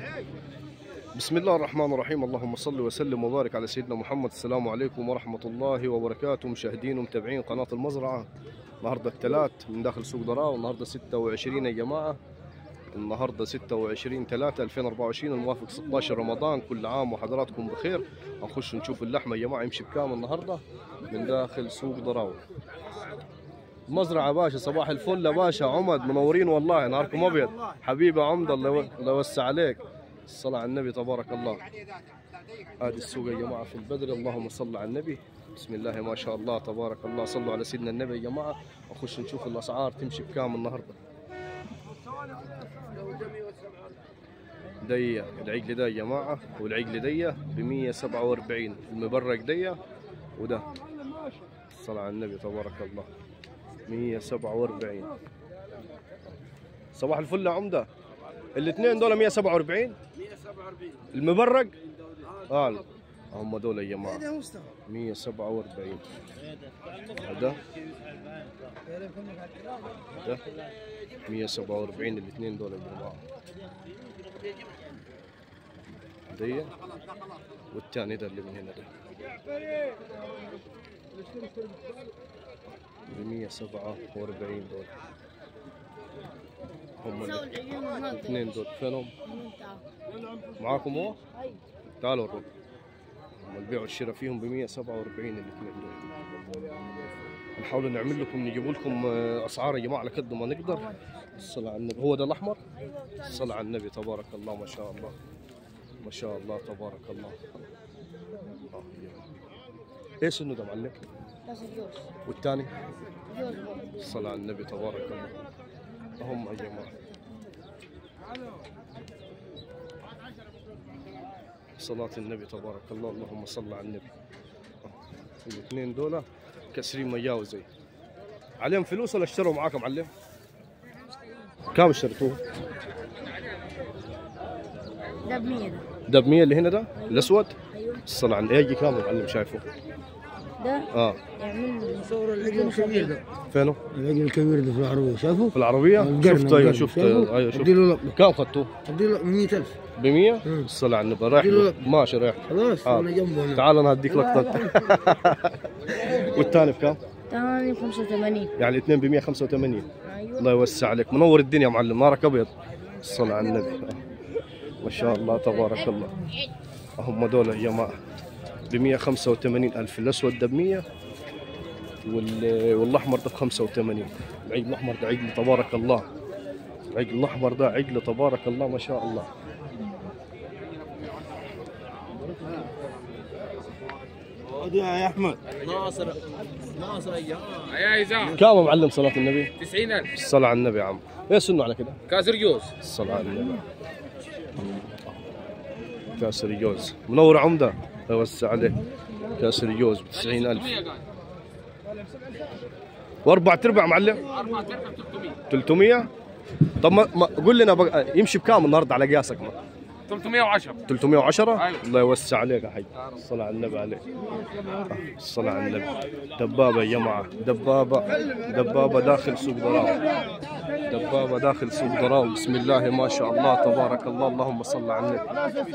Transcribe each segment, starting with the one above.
بسم الله الرحمن الرحيم اللهم صل وسلم وبارك على سيدنا محمد السلام عليكم ورحمة الله وبركاته مشاهدين ومتابعين قناة المزرعة النهاردة الثلاث من داخل سوق ضراء والنهاردة 26 يا جماعة النهاردة 26 3 2024 الموافق 16 رمضان كل عام وحضراتكم بخير هنخش نشوف اللحمة يا جماعة يمشي بكام النهاردة من داخل سوق ضراوة مزرعة باشا صباح الفل يا باشا عمد منورين والله نهاركم ابيض حبيبي عمد الله الله يوسع عليك الصلاة على النبي تبارك الله هذه السوق يا جماعة في البدر اللهم صل على النبي بسم الله ما شاء الله تبارك الله صلوا على سيدنا النبي يا جماعة ونخش نشوف الأسعار تمشي بكام النهاردة دية العجل ده يا جماعة والعجل دية ب 147 المبرق دية وده الصلاة على النبي تبارك الله 147 صباح الفل يا عمدة الاثنين دول 147 147 المبرق اه هم دول يا جماعة 147 هذا ده 147 الاثنين دول يا جماعة دي والثاني ده اللي من هنا ده ب 147 دول هم الاثنين دول فينهم معاكم هو؟ تعالوا الرب هم البيع والشراء فيهم ب 147 الاثنين دول نحاول نعمل لكم نجيب لكم آه، اسعار يا جماعه على قد ما نقدر الصلاة على النبي هو ده الاحمر الصلاة على النبي تبارك الله ما شاء الله ما شاء الله تبارك الله آه، يا. ايش انه ده معلم والثاني الصلاة على النبي تبارك الله هم يا جماعه صلاة النبي تبارك الله اللهم صل على النبي الاثنين دول كسرين مياه زي عليهم فلوس ولا اشتروا معاكم معلم؟ كم اشتريتوه؟ ده بمية ده ده ب 100 اللي هنا ده الاسود ايوه الصلاة على النبي يجي كام يا معلم شايفه؟ ده اه يعمل صور العجل الكبير ده فينه؟ العجل الكبير ده في العربية شافه؟ في العربية؟ القرن- شفت ايوه القرن. شفت شافه؟ ايوه شفت اديله لقمة كم اخذتوه؟ اديله 100000 ب 100 مم. الصلاة على النبي رايح اديله له. لقمة. ماشي رايح خلاص آه. انا جنبه انا تعال انا هديك لقطة والثاني بكم؟ تمانية خمسة وثمانين يعني الاثنين ب 185 ايوه الله يوسع عليك منور الدنيا يا معلم نارك ابيض الصلاة على النبي ما شاء الله تبارك الله هم دول يا جماعة ب 185 ألف الأسود ده ب 100 وال- والأحمر ده ب 85 العجل الأحمر ده عجل تبارك الله العجل الأحمر ده عجل تبارك الله ما شاء الله يا احمد ناصر ناصر ايام يا هزام كم يا معلم صلاة النبي 90000 الصلاة على النبي يا عم ايش سنه على كده كاسر جوز الصلاة على النبي كاسر جوز منور عمدة الله يوسع عليه كاسر جوز ب 90000 واربع ارباع معلم 4 300 300 طب ما, ما قول لنا بقى يمشي بكام النهارده على قياسك ما 310 310 أيوة. الله يوسع عليك يا حي الصلاة على النبي عليك الصلاة على النبي دبابة يا جماعة دبابة دبابة داخل سوق ضراو دبابة داخل سوق ضراو بسم الله ما شاء الله تبارك الله اللهم صل على النبي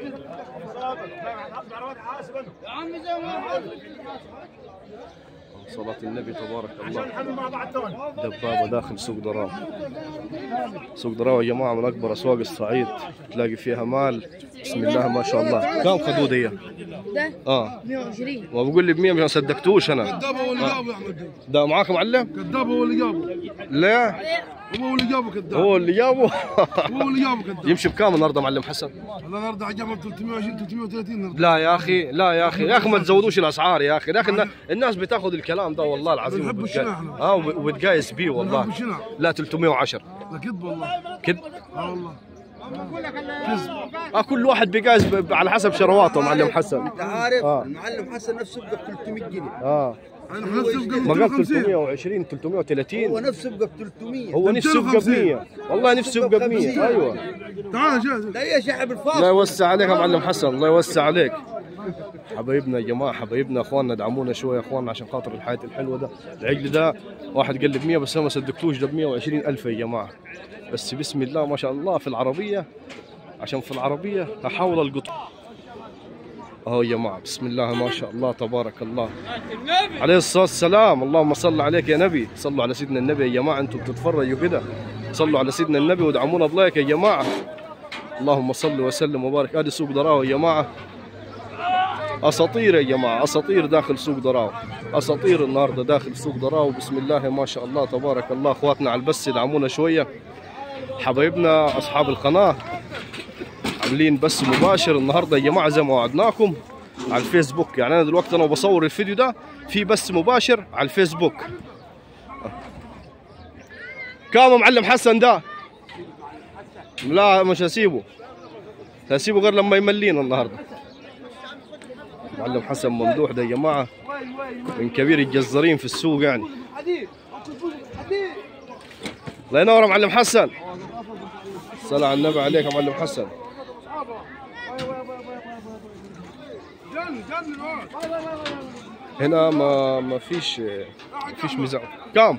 صلاة النبي تبارك الله دبابة داخل سوق دراو سوق دراو يا جماعة من أكبر أسواق الصعيد تلاقي فيها مال بسم الله ما شاء الله كم خدود هي؟ ده اه 120 ما بقول لي ب 100 ما صدقتوش انا كذاب هو اللي جابه يا احمد ده معاك معلم؟ كذاب هو اللي جابه لا هو اللي جابه كذاب هو اللي جابه هو اللي جابه كذاب يمشي بكام النهارده معلم حسن؟ هذا النهارده عجبه 320 330 النهارده لا يا اخي لا يا اخي يا اخي ما تزودوش الاسعار يا اخي يا اخي النا- الناس بتاخذ الكلام ده والله العظيم بنحب وبتقا- الشنع احنا. اه وب- وبتقايس بيه والله بنحب الشنع. لا 310 لا كذب والله كده اه والله اه كل واحد بيقايس ب- ب- على حسب شرواتهم معلم حسن انت عارف آه. المعلم حسن نفسه بقى ب 300 جنيه اه انا حاسس بقى ما قال 250 320 هو 330 نفسه بقى ب 300 هو نفسه يبقى ب 100 والله نفسه يبقى ب 100 ايوه تعال جاهز لا يا شعب الله الفاصل يوسع عليك يا معلم حسن الله يوسع عليك حبايبنا يا جماعه حبايبنا اخواننا دعمونا شويه يا اخواننا عشان خاطر الحياه الحلوه ده العجل ده واحد قال لي ب 100 بس انا ما صدقتوش ده ب 120 الف يا جماعه بس بسم الله ما شاء الله في العربيه عشان في العربيه هحاول القطه اهو يا جماعه بسم الله ما شاء الله تبارك الله عليه الصلاه والسلام اللهم صل عليك يا نبي صلوا على سيدنا النبي يا جماعه انتم بتتفرجوا كده صلوا على سيدنا النبي وادعمونا بلايك يا جماعه اللهم صل وسلم وبارك ادي سوق دراوه يا جماعه اساطير يا جماعه اساطير داخل سوق دراو اساطير النهارده داخل سوق دراو بسم الله ما شاء الله تبارك الله اخواتنا على البث يدعمونا شويه حبايبنا اصحاب القناه عاملين بث مباشر النهارده يا جماعه زي ما وعدناكم على الفيسبوك يعني انا دلوقتي انا بصور الفيديو ده في بث مباشر على الفيسبوك كام يا معلم حسن ده لا مش هسيبه هسيبه غير لما يملينا النهارده معلم حسن ممدوح ده يا جماعه من كبير الجزارين في السوق يعني الله ينور يا معلم حسن صلى على النبي عليك يا معلم حسن هنا ما ما فيش ما فيش ميزان كم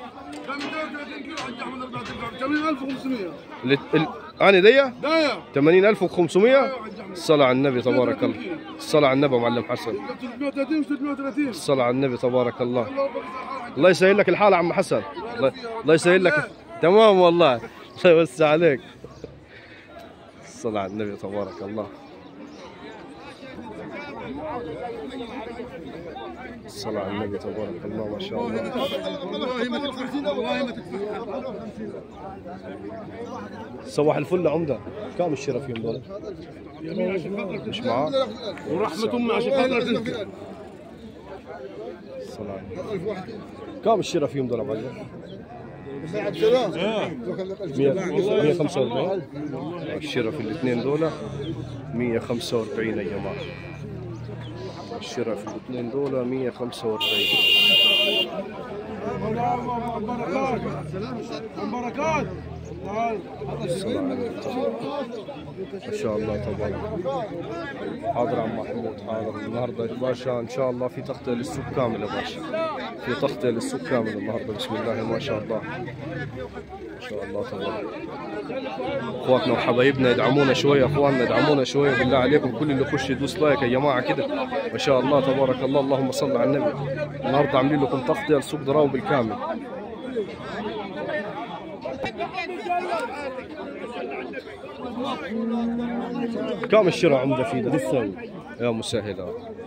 80500 ال- ال- انا دي داير 80500 الصلاة على النبي تبارك الله الصلاة على النبي يا معلم حسن 330 630 الصلاة على النبي تبارك الله الله يسهل لك الحال يا عم حسن الله, الله يسهل لك تمام والله الله يوسع عليك الصلاة على النبي تبارك الله الصلاة على النبي تبارك الله ما شاء الله والله ما تكفي والله ما تكفي صباح الفل عمدة كم الشراء فيهم دول؟ مش معاه؟ ورحمة أمي عشان خاطرك أنت الصلاة على النبي. كم الشراء فيهم دول يا معلم؟ 145 الشراء في الاثنين دول 145 يا جماعة الشراء في الاثنين دول 145 بركات الصلاة على النبي ما شاء الله تبارك حاضر عم محمود حاضر النهارده يا باشا ان شاء الله في تغطيه للسوق كامل يا باشا في تغطيه للسوق كامل النهارده بسم الله ما شاء الله ما شاء الله تبارك اخواتنا وحبايبنا يدعمونا شويه اخواننا يدعمونا شويه بالله عليكم كل اللي يخش يدوس لايك يا جماعه كده ما شاء الله تبارك الله اللهم صل على النبي النهارده عاملين لكم تغطيه لسوق دراو بالكامل كم الشراء عمده فيه ده لسه يا مسهل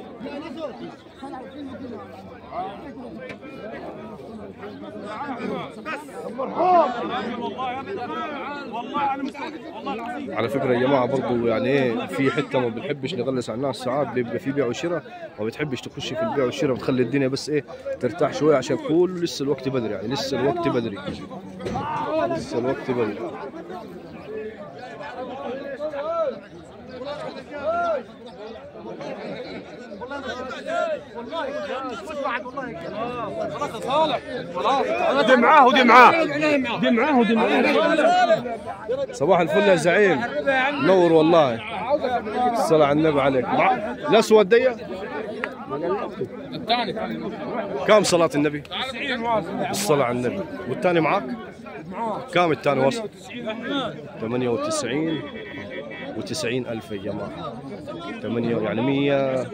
على فكره يا جماعه برضو يعني ايه في حته ما بنحبش نغلس على الناس ساعات بيبقى في بيع وشراء ما بتحبش تخش في البيع والشراء بتخلي الدنيا بس ايه ترتاح شويه عشان كله لسه الوقت بدري يعني لسه الوقت بدري لسه الوقت بدري دي معاه ودي معاه دي معاه ودي معاه صباح الفل يا زعيم نور والله الصلاة على النبي عليك مع... الاسود دي الثاني كم صلاة النبي؟ الصلاة على النبي والثاني معك؟ كم الثاني وصل؟ 98 و90 ألف يا جماعة 8 يعني 100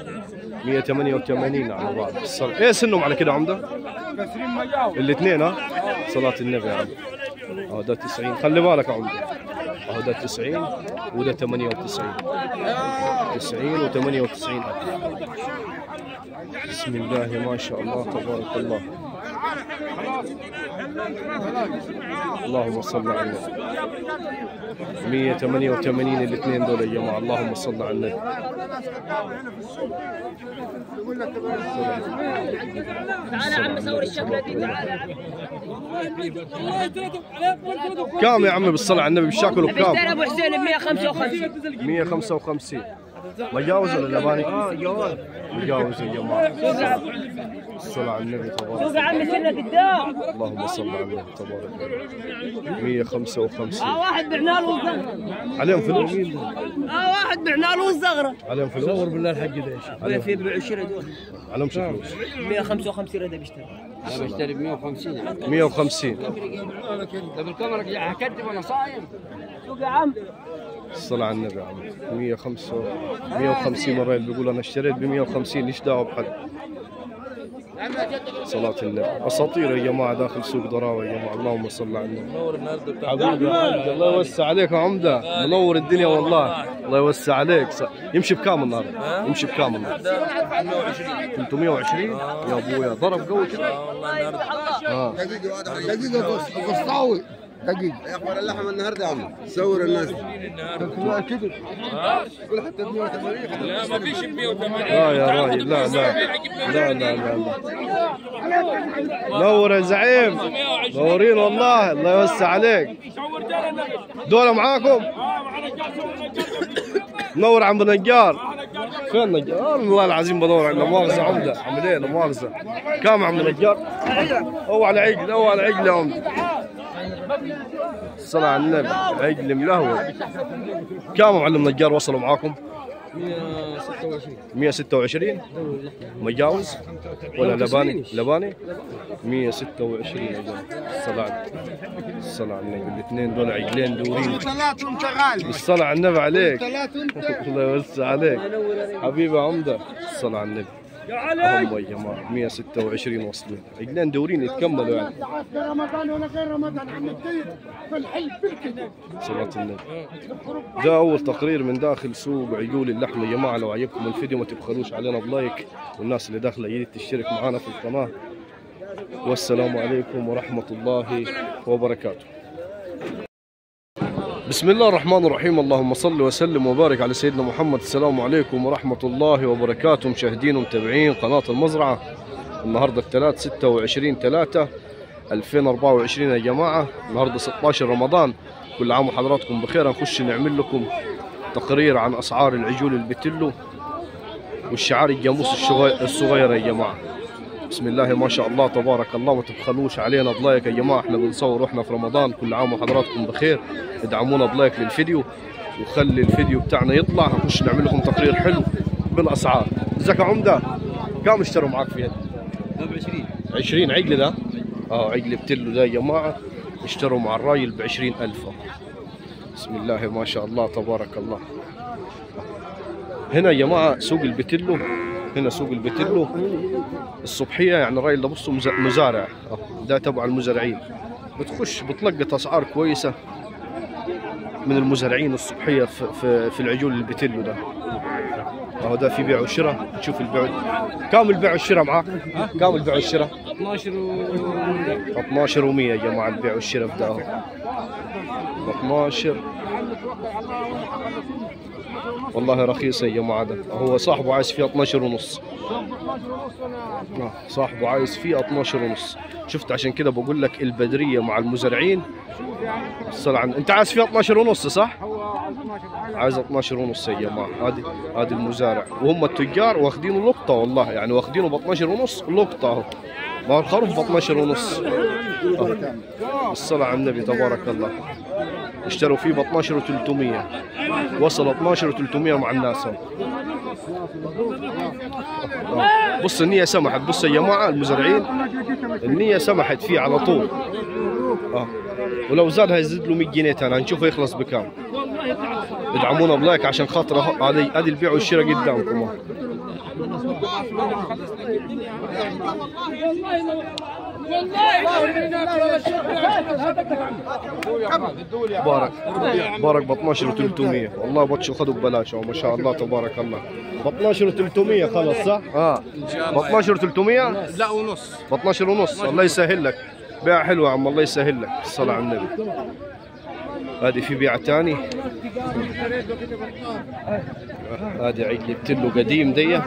188 على بعض الصلاة ايه سنهم على كده عمدة؟ الاثنين ها؟ صلاة النبي يا عم اهو ده 90 خلي بالك يا عمدة اهو ده 90 وده 98 90 و98 ألف بسم الله ما شاء الله تبارك الله اللهم صل على النبي 188 الاثنين دول يا جماعه اللهم صل على النبي تعال عم صور الشكلة دي تعال كام يا عمي بالصلاة على النبي بالشاكل بيشتري وكام ابو حسين ب 155 155 مجاوز ولا لباني؟ اه جواز مجاوز يا جماعه الصلاة على النبي تبارك شوف يا عم سنة قدام اللهم صل على النبي تبارك الله 155 اه واحد بعنا له الزغرة عليهم فلوس اه واحد بعنا له الزغرة عليهم فلوس بالله الحق ده يا شيخ وين في بيع الشراء دول عليهم شو فلوس 155 هذا بيشتري انا بشتري ب 150 150 ده بالكاميرا هكذب وانا صايم شوف يا عم الصلاة على النبي يا عم 105 150 مرة اللي بيقول انا اشتريت ب 150 ايش دعوه بحد صلاة النبي اساطير يا جماعة داخل سوق ضراوة يا جماعة اللهم صل على النبي حبيبي يا حبيبي، الله يوسع عليك يا عمدة منور الدنيا والله الله يوسع عليك ص- يمشي بكام النهارده؟ يمشي بكام النهارده؟ 320 يا ابويا ضرب قوي كده اه دقيقة بس قسطاوي دقيقة يا اخبار اللحم النهارده يا عم صور الناس لا كده قول حتى 180 لا ما فيش 180 لا يا راجل لا لا لا لا لا لا نور يا زعيم نورين والله الله يوسع عليك دول معاكم نور عم نجار فين نجار آه، والله العظيم بدور على لا مؤاخذة عمدة عمل ايه لا مؤاخذة كم عم نجار هو على عقل هو على عقل يا عمدة الصلاة على النبي عقل ملهوي كم معلم نجار وصلوا معاكم؟ 126 مجاوز ولا لباني لباني 126 يا جماعه الصلاة الصلاة على النبي الاثنين دول عجلين دورين ثلاثهم شغال الصلاة على النبي عليك ثلاثهم الله يوسع عليك حبيبي عمدة الصلاة على النبي هم يا جماعة 126 وصلين عجلين دورين يتكملوا يعني رمضان ولا غير رمضان عم نطير في الحي بالكذا صلاة النبي ده أول تقرير من داخل سوق عجول اللحم يا جماعة لو عجبكم الفيديو ما تبخلوش علينا بلايك والناس اللي داخلة جديد تشترك معنا في القناة والسلام عليكم ورحمة الله وبركاته بسم الله الرحمن الرحيم اللهم صل وسلم وبارك على سيدنا محمد السلام عليكم ورحمة الله وبركاته مشاهدين ومتابعين قناة المزرعة النهاردة الثلاث 26 3 2024 يا جماعة النهاردة 16 رمضان كل عام وحضراتكم بخير هنخش نعمل لكم تقرير عن أسعار العجول البتلو والشعار الجاموس الشغي- الصغير يا جماعة بسم الله ما شاء الله تبارك الله ما تبخلوش علينا بلايك يا جماعة احنا بنصور واحنا في رمضان كل عام وحضراتكم بخير ادعمونا بلايك للفيديو وخلي الفيديو بتاعنا يطلع هنخش نعمل لكم تقرير حلو بالأسعار ازيك يا عمدة كم اشتروا معاك في يد 20 20 عقل ده اه عقل بتلو ده يا جماعة اشتروا مع الراجل ب 20000 بسم الله ما شاء الله تبارك الله هنا يا جماعة سوق البتلو هنا سوق البتلو الصبحية يعني الراجل ده بصوا مز- مزارع آه، ده تبع المزارعين بتخش بتلقط أسعار كويسة من المزارعين الصبحية في, في, في العجول البتلو ده اهو ده في بيع وشراء تشوف البيع كم البيع والشراء معاك؟ كم البيع والشراء؟ 12 و 12 و100 يا جماعه البيع والشراء في ده اهو 12 والله رخيصة يا جماعة ده هو صاحبه عايز فيها 12 ونص آه، صاحبه عايز فيها 12 ونص شفت عشان كده بقول لك البدرية مع المزارعين الصلاة عن... انت عايز فيها 12 ونص صح؟ عايز 12 ونص يا جماعة هذه هذه المزارع وهم التجار واخدينه لقطة والله يعني واخدينه ب 12 ونص لقطة اهو ما هو الخروف ب 12 ونص أهو. الصلاة على النبي تبارك الله اشتروا فيه ب 12 و300 وصل 12 و300 مع الناس اهو آه. بص النية سمحت بص يا جماعة المزارعين النية سمحت فيه على طول اه ولو زاد هيزيد له 100 جنيه تاني هنشوفه يخلص بكام ادعمونا بلايك عشان خاطر أهو- هذه هذه البيع والشراء قدامكم أهو. بارك بارك ب 12 و300 والله بطشوا خذوا ببلاش أهو، ما شاء الله تبارك الله ب 12 و300 خلص صح؟ اه ب 12 و300 لا ونص ب 12 ونص الله يسهل لك بيع حلو يا عم الله يسهل لك الصلاة على النبي هذه في بيع تاني هذه عقل بتلو قديم دي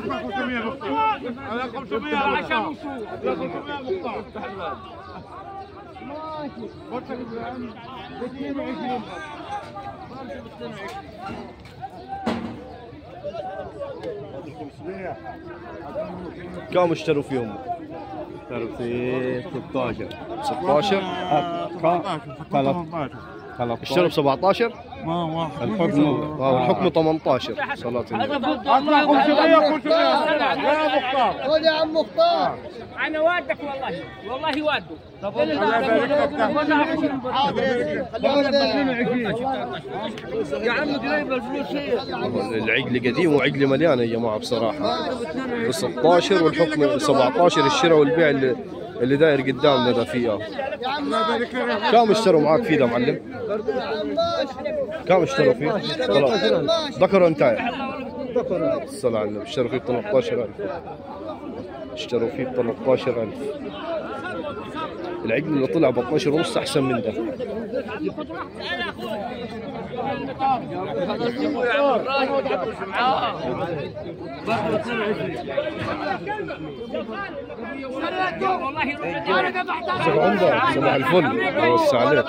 كم اشتروا فيهم؟ في 16 16 13 اشتروا ب 17 ما واحد الحكم آه، الحكم 18 صلاة النبي اطلع 500 500 يا مختار خذ يا عم مختار انا وادك والله والله واده يا عم قريب الفلوس هي العقل قديم وعقل مليان يا جماعه بصراحه ب 16 والحكم 17 الشراء والبيع اللي اللي داير قدامنا ده فيه كم اشتروا معاك فيه ده معلم؟ كم اشتروا فيه؟ خلاص ذكروا انت الصلاة على النبي اشتروا فيه ب 13000 اشتروا فيه ب 13000 العقل اللي طلع ب 12 ونص احسن من ده صباح عمدة صباح الفل بس عليك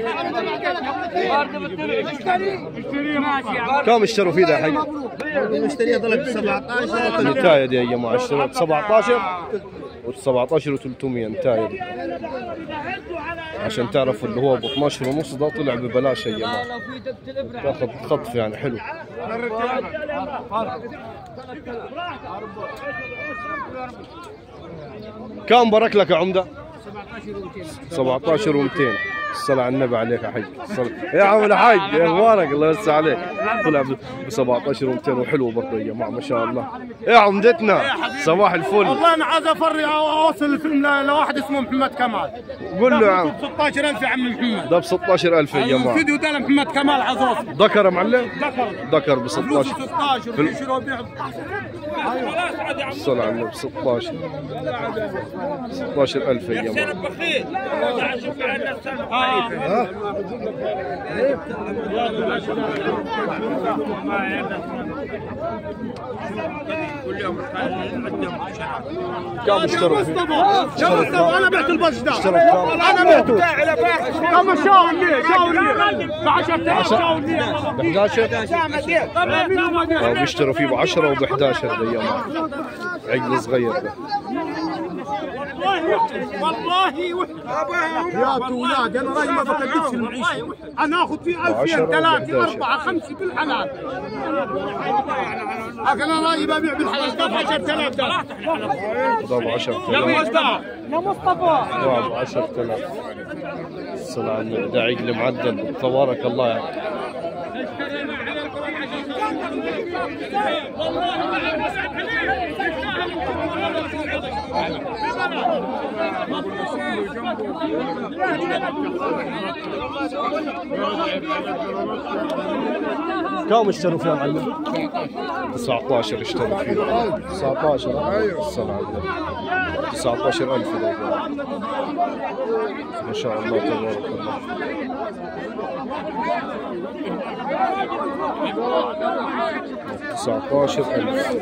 كم اشتروا فيه ده حق؟ مشتريه طلب 17 النتاية دي يا جماعة اشتروا ب 17 و 17 و 300 نتاية دي عشان تعرفوا اللي هو ب 12 ونص ده طلع ببلاش يا جماعة تاخذ خطف يعني حلو كم برك لك يا عمدة؟ 17 و200 الصلاة على النبي عليك يا حاج الصلاة- يا عم الحاج يا اخبارك الله يمسي عليك طلع ب 17 و200 وحلو برضه يا جماعة ما شاء الله يا عمدتنا صباح الفل والله انا عايز افري اوصل الفيلم ل- لواحد اسمه محمد كمال قول له يا عم 16000 يا عم محمد ده ب 16000 يا جماعة الفيديو ده لمحمد كمال عايز اوصل ذكر يا معلم ذكر ذكر ب فلوسه 16 16 فل- وفي شراء وبيع الصلاة على النبي 16 16000 يا جماعة كم اشتروا فيه؟ يا مصطفى انا بعت البش ده اشتروا كم؟ انا بعته كم شاور لي شاور لي ب 10000 شاور لي ب 11 أو بيشتروا فيه ب 10 وب 11 ده يا جماعة عقل صغير ده والله يا اولاد انا راجل ما بكذبش المعيشه انا اخذ فيه 2000 عشرة 3 وحداشر. 4 5 بالحلال لكن انا راجل ببيع بالحلال كم 10000 ده ده ب 10000 يا مصطفى ده ب 10000 الصلاة على النبي ده عقل معدل تبارك الله يعني كم اشتروا فيها معلم؟ 19 اشتروا فيها 19 ايوه الصلاة على النبي 19000 ده يا جماعة. ما شاء الله تبارك الله تسعتاشر ألف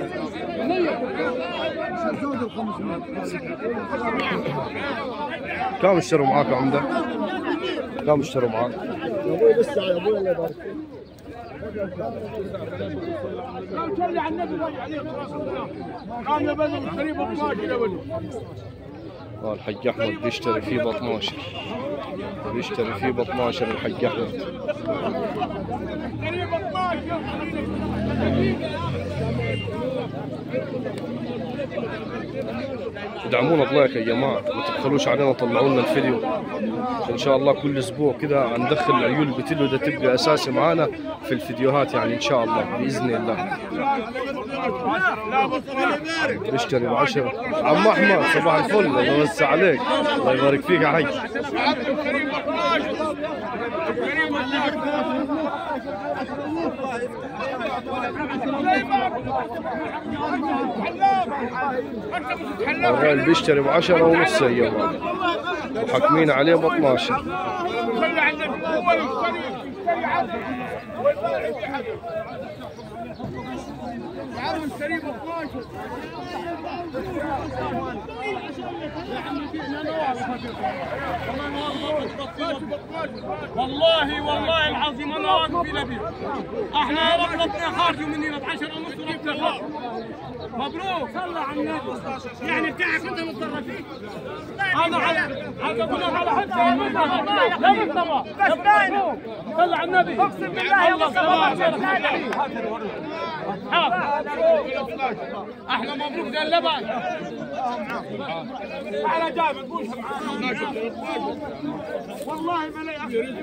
كم اشتروا معاك يا عمدة؟ كم اشتروا معاك؟ كان يا بدر قريب 12 يا بدر آه، الحاج أحمد بيشتري فيه ب 12 بيشتري فيه ب 12 الحاج أحمد قريب 12 ادعمونا بلايك يا جماعة ما تبخلوش علينا طلعوا لنا الفيديو ان شاء الله كل اسبوع كده هندخل العيول بتلو ده تبقى اساسي معانا في الفيديوهات يعني ان شاء الله باذن الله بيشتري بعشرة عم احمد صباح الفل الله يوسع عليك الله يبارك فيك يا حي الراجل بيشتري بعشرة ونص يا جماعة وحاكمين عليه ب 12 صلي على النبي هو يشتري يشتري عبد والله والله العظيم انا واقف في نبي احنا ربنا خارج مننا ب 10 ونص وربنا خارج مبروك صلى على النبي يعني بتاعك انت مضطر فيه هذا على هذا كله على حد يا مصطفى بس باين صلى على النبي اقسم بالله يا مصطفى احنا مبروك زي اللبن على جامد بوش والله ما لا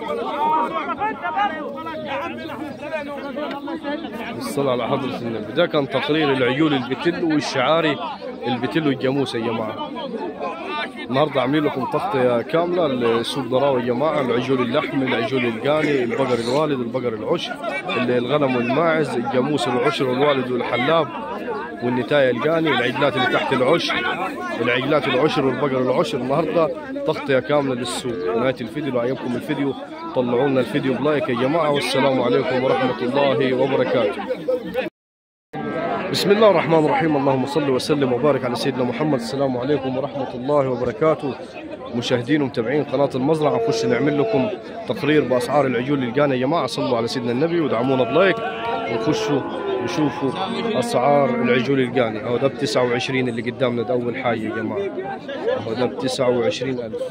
يا عمي نحن سلينا ورجل الله يسهل الصلاة على حضرة النبي ده كان تقرير العيول البتل والشعاري البتل والجاموس يا جماعة النهاردة عاملين لكم تغطية كاملة لسوق ضراوة يا جماعة العجول اللحم العجول القاني البقر الوالد البقر العشر الغنم والماعز الجاموس العشر والوالد والحلاب والنتاية القاني العجلات اللي تحت العشر العجلات العشر والبقر العشر النهاردة تغطية كاملة للسوق نهاية الفيديو لو عجبكم الفيديو طلعوا لنا الفيديو بلايك يا جماعة والسلام عليكم ورحمة الله وبركاته بسم الله الرحمن الرحيم اللهم صل وسلم وبارك على سيدنا محمد السلام عليكم ورحمة الله وبركاته مشاهدين ومتابعين قناة المزرعة نخش نعمل لكم تقرير بأسعار العجول القانة يا جماعة صلوا على سيدنا النبي ودعمونا بلايك ونخشوا نشوفوا أسعار العجول القانة أهو ده ب 29 اللي قدامنا ده أول حاجة يا جماعة أهو ده ب 29 ألف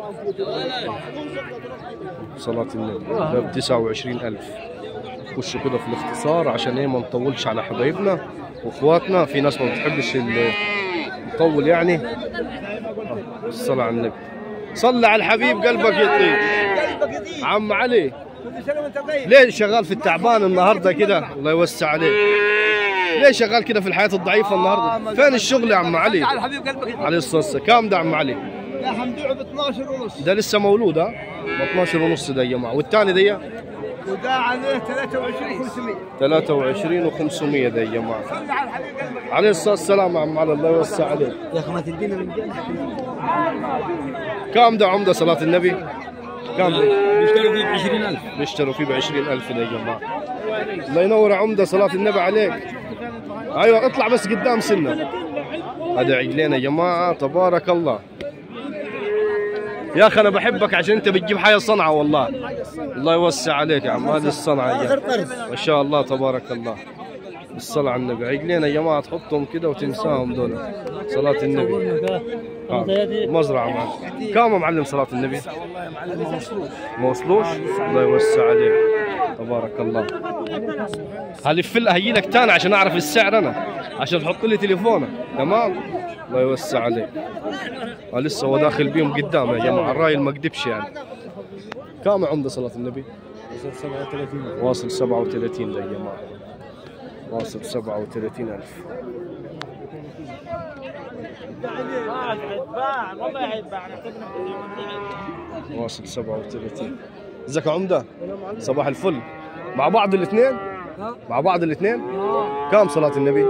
صلاة النبي ده ب 29 ألف خشوا كده في الاختصار عشان ايه ما نطولش على حبايبنا واخواتنا في ناس ما بتحبش ال- نطول يعني آه، الصلاة على النبي صلى على الحبيب قلبك يطيب عم علي ليه شغال في التعبان النهارده كده الله يوسع عليك ليه شغال كده في الحياة الضعيفة النهارده فين الشغل يا عم علي على حبيب قلبك عليه الصلاة والسلام كام ده عم علي يا حنبيعه ب 12 ونص ده لسه مولود ها ب 12 ونص ده يا جماعة والثاني ده وده عليه 23 500 23 و500 ده يا جماعة صلي على حبيب قلبك عليه الصلاة والسلام يا عم علي الله يوسع عليك يا اخي ما تدينا من جنب كم ده عمدة صلاة النبي؟ كم ده؟ بيشتروا فيه ب 20000 بيشتروا فيه ب 20000 ده يا جماعة الله ينور يا عمدة صلاة النبي عليك أيوة اطلع بس قدام سنة هذا عجلين يا جماعة تبارك الله يا أخي أنا بحبك عشان أنت بتجيب حاجة صنعة والله الله يوسع عليك يا عم هذه الصنعة يا ما شاء الله تبارك الله الصلاة على النبي عجلين يا جماعة تحطهم كده وتنساهم دول صلاة النبي آه. مزرعة معك كم يا معلم صلاة النبي؟ ما وصلوش الله يوسع عليك تبارك الله هلف لها هجي لك تاني عشان اعرف السعر انا عشان تحط لي تليفونك تمام الله يوسع عليك آه لسه هو داخل بيهم قدام يا جماعه الراجل ما كدبش يعني كم عنده صلاه النبي؟ واصل 37 واصل 37 ده يا جماعه واصل 37 ألف واصل 37 ازيك يا عمده صباح الفل مع بعض الاثنين مع بعض الاثنين كم صلاة النبي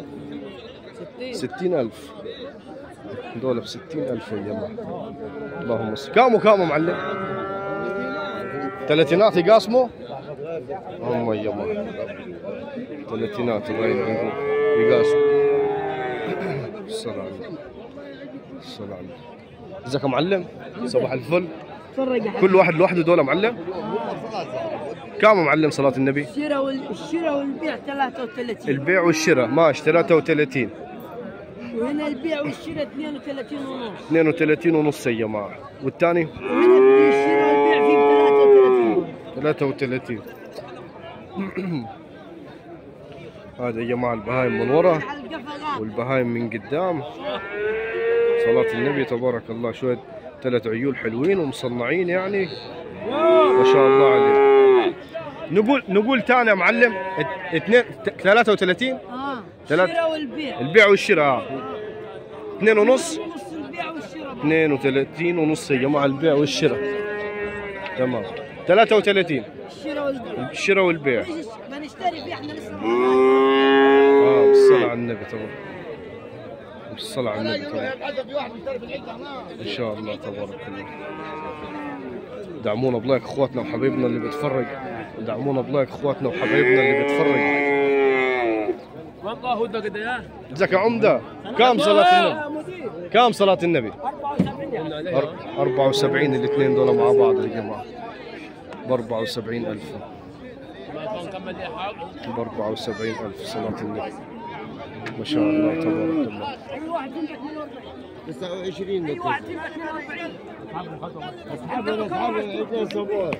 ستين ألف دول بستين ألف يا جماعة اللهم صل كم وكم يا معلم ثلاثينات يقاسموا هم يا جماعة ثلاثينات الراجل بيقول يقاسموا الصلاة على النبي. الصلاة على النبي. ازيك يا معلم صباح الفل كل واحد لوحده دول يا معلم كم يا معلم صلاة النبي الشراء والشراء والبيع 33 البيع والشراء ماشي 33 وهنا البيع والشراء 32 ونص 32 ونص يا جماعة والثاني وهنا الشراء والبيع فيه 33 33 هذا يا جماعة البهايم من ورا على القفلات والبهايم من قدام صلاة النبي تبارك الله شوية ثلاث عيول حلوين ومصنعين يعني ما شاء الله عليه نقول نقول ثاني يا معلم ات- اثنين ت- 33 اه ثلاث- الشراء والبيع البيع والشراء آه. اثنين ونص نص البيع والشراء 32 ونص يا جماعة البيع والشراء تمام 33 الشراء والبيع الشراء والبيع ليش بنشتري فيه احنا لسه ما اه بالصلاة على النبي تبارك بالصلاة على النبي تبارك ان شاء الله تبارك الله دعمونا بلايك اخواتنا وحبايبنا اللي بيتفرج دعمونا بلايك اخواتنا وحبايبنا اللي بيتفرج والله هو ده كده يا ازيك يا عمده كم صلاه النبي كم صلاه النبي 74 الاثنين دول مع بعض يا جماعه ب 74000 ب 74000 صلاه النبي ما شاء الله تبارك الله 29 اصحابنا اصحابنا عندنا صبور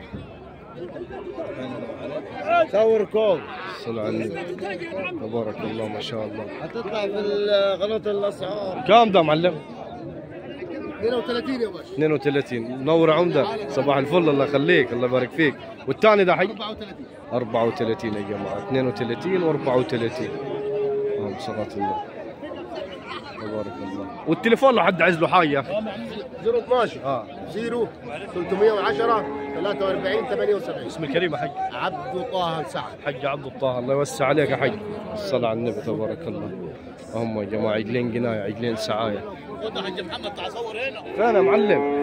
صور كوم صلى على النبي تبارك الله ما شاء الله حتطلع في قناة الاسعار كم ده معلم 32 يا باشا 32 منور عمده صباح الفل الله يخليك الله يبارك فيك والثاني ده حي 34 34 يا جماعه 32 و34 اللهم صلاة الله تبارك الله والتليفون لو حد عايز له حاجه 012 اه 0 310 43 78 اسم الكريم يا حج عبد طه سعد حج عبد الطاهر الله يوسع عليك يا حج الصلاة على النبي تبارك الله هم يا جماعه عجلين قنايه عجلين سعايه خد حج محمد تعال صور هنا فين يا معلم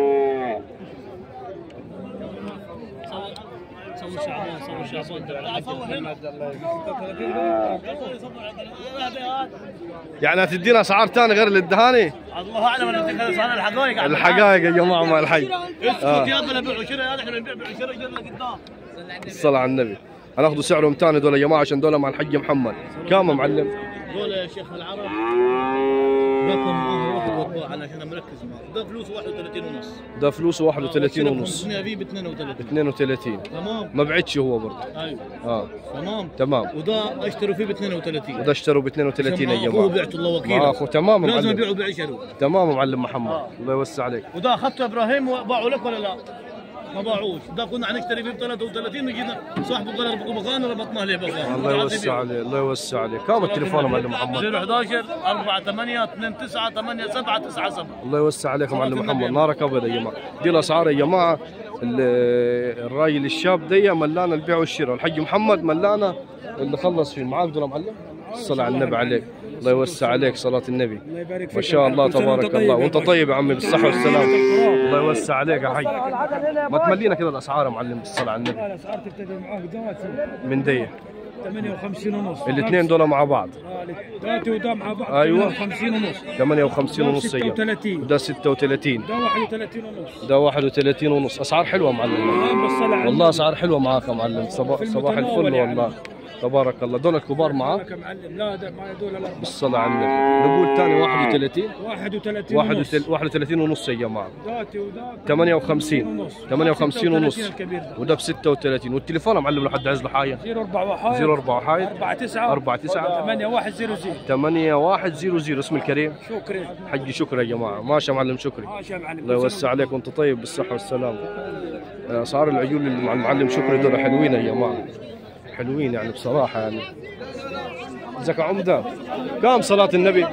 يعني هتدينا اسعار ثانيه غير الدهاني الله اعلم انا اتخذ صار الحقائق الحقائق يا جماعه ما الحي اسكت يا ابني بيع وشراء هذا احنا بنبيع وشراء جرنا قدام الصلاة على النبي هناخذوا سعرهم ثاني دول يا جماعه عشان دول مع الحج محمد كم يا معلم دول يا شيخ العرب رقم معاه واحد وضوء علشان مركز معاه ده فلوسه 31 ونص ده فلوسه 31 ونص ابي ب 32 32 تمام ما بعدش هو برضه ايوه اه تمام تمام وده اشتروا فيه ب 32 وده اشتروا ب 32 يا هو جماعه بعت الله ما وكيله اخو تمام يا لازم معلم يبيعوا بعشره تمام يا معلم محمد الله يوسع عليك وده اخذته ابراهيم وباعوا لك ولا لا؟ ما باعوش ده كنا حنشتري فيه ب 33 وجينا صاحبه قال اربطوا مكان ربطناه ليه بقى الله يوسع عليه الله يوسع عليه كم التليفون يا معلم محمد 011 4 8 2 9 8 7 9 7 الله يوسع عليك يا معلم محمد نارك ابيض يا جماعه دي الاسعار يا جماعه ال- الراجل الشاب دي ملانه البيع والشراء الحج محمد ملانه اللي خلص فيه معاك دول يا معلم الصلاة على النبي عليك الله يوسع عليك صلاة النبي ما شاء الله تبارك الله وانت طيب يا عمي بالصحة والسلام الله يوسع عليك يا حي ما تملينا كذا الاسعار يا معلم بالصلاة على النبي الاسعار تبتدي معاك دلوقتي من دي 58 ونص الاثنين دول مع بعض دلوقتي وده مع بعض أيوة. 50 ونص 58 ونص ايام 36 وده 36 ده 31 ونص ده 31 ونص اسعار حلوه يا معلم تمام بالصلاة على والله اسعار حلوه معاك يا معلم صباح في صباح المتناول الفل يعني. والله تبارك الله دول الكبار معاك النبي يا معلم لا ده ما دول الاربعه بالصلاة على النبي نقول ثاني 31 31 ونص 31 ونص يا جماعه دلوقتي وده 58 58 ونص الكبير ده وده ب 36 والتليفون يا معلم لو حد عايز له حاجه 04 واحد 04 حايد 4 9 4 9 8 1 0 0 8100 اسم الكريم شكرا حجي شكري يا جماعه ماشي يا معلم شكري ماشي يا معلم الله يوسع عليك وانت طيب بالصحه والسلامه اسعار العيون اللي مع المعلم شكري دول حلوين يا جماعه حلوين يعني بصراحه يعني ازيك يا عمده كم صلاه النبي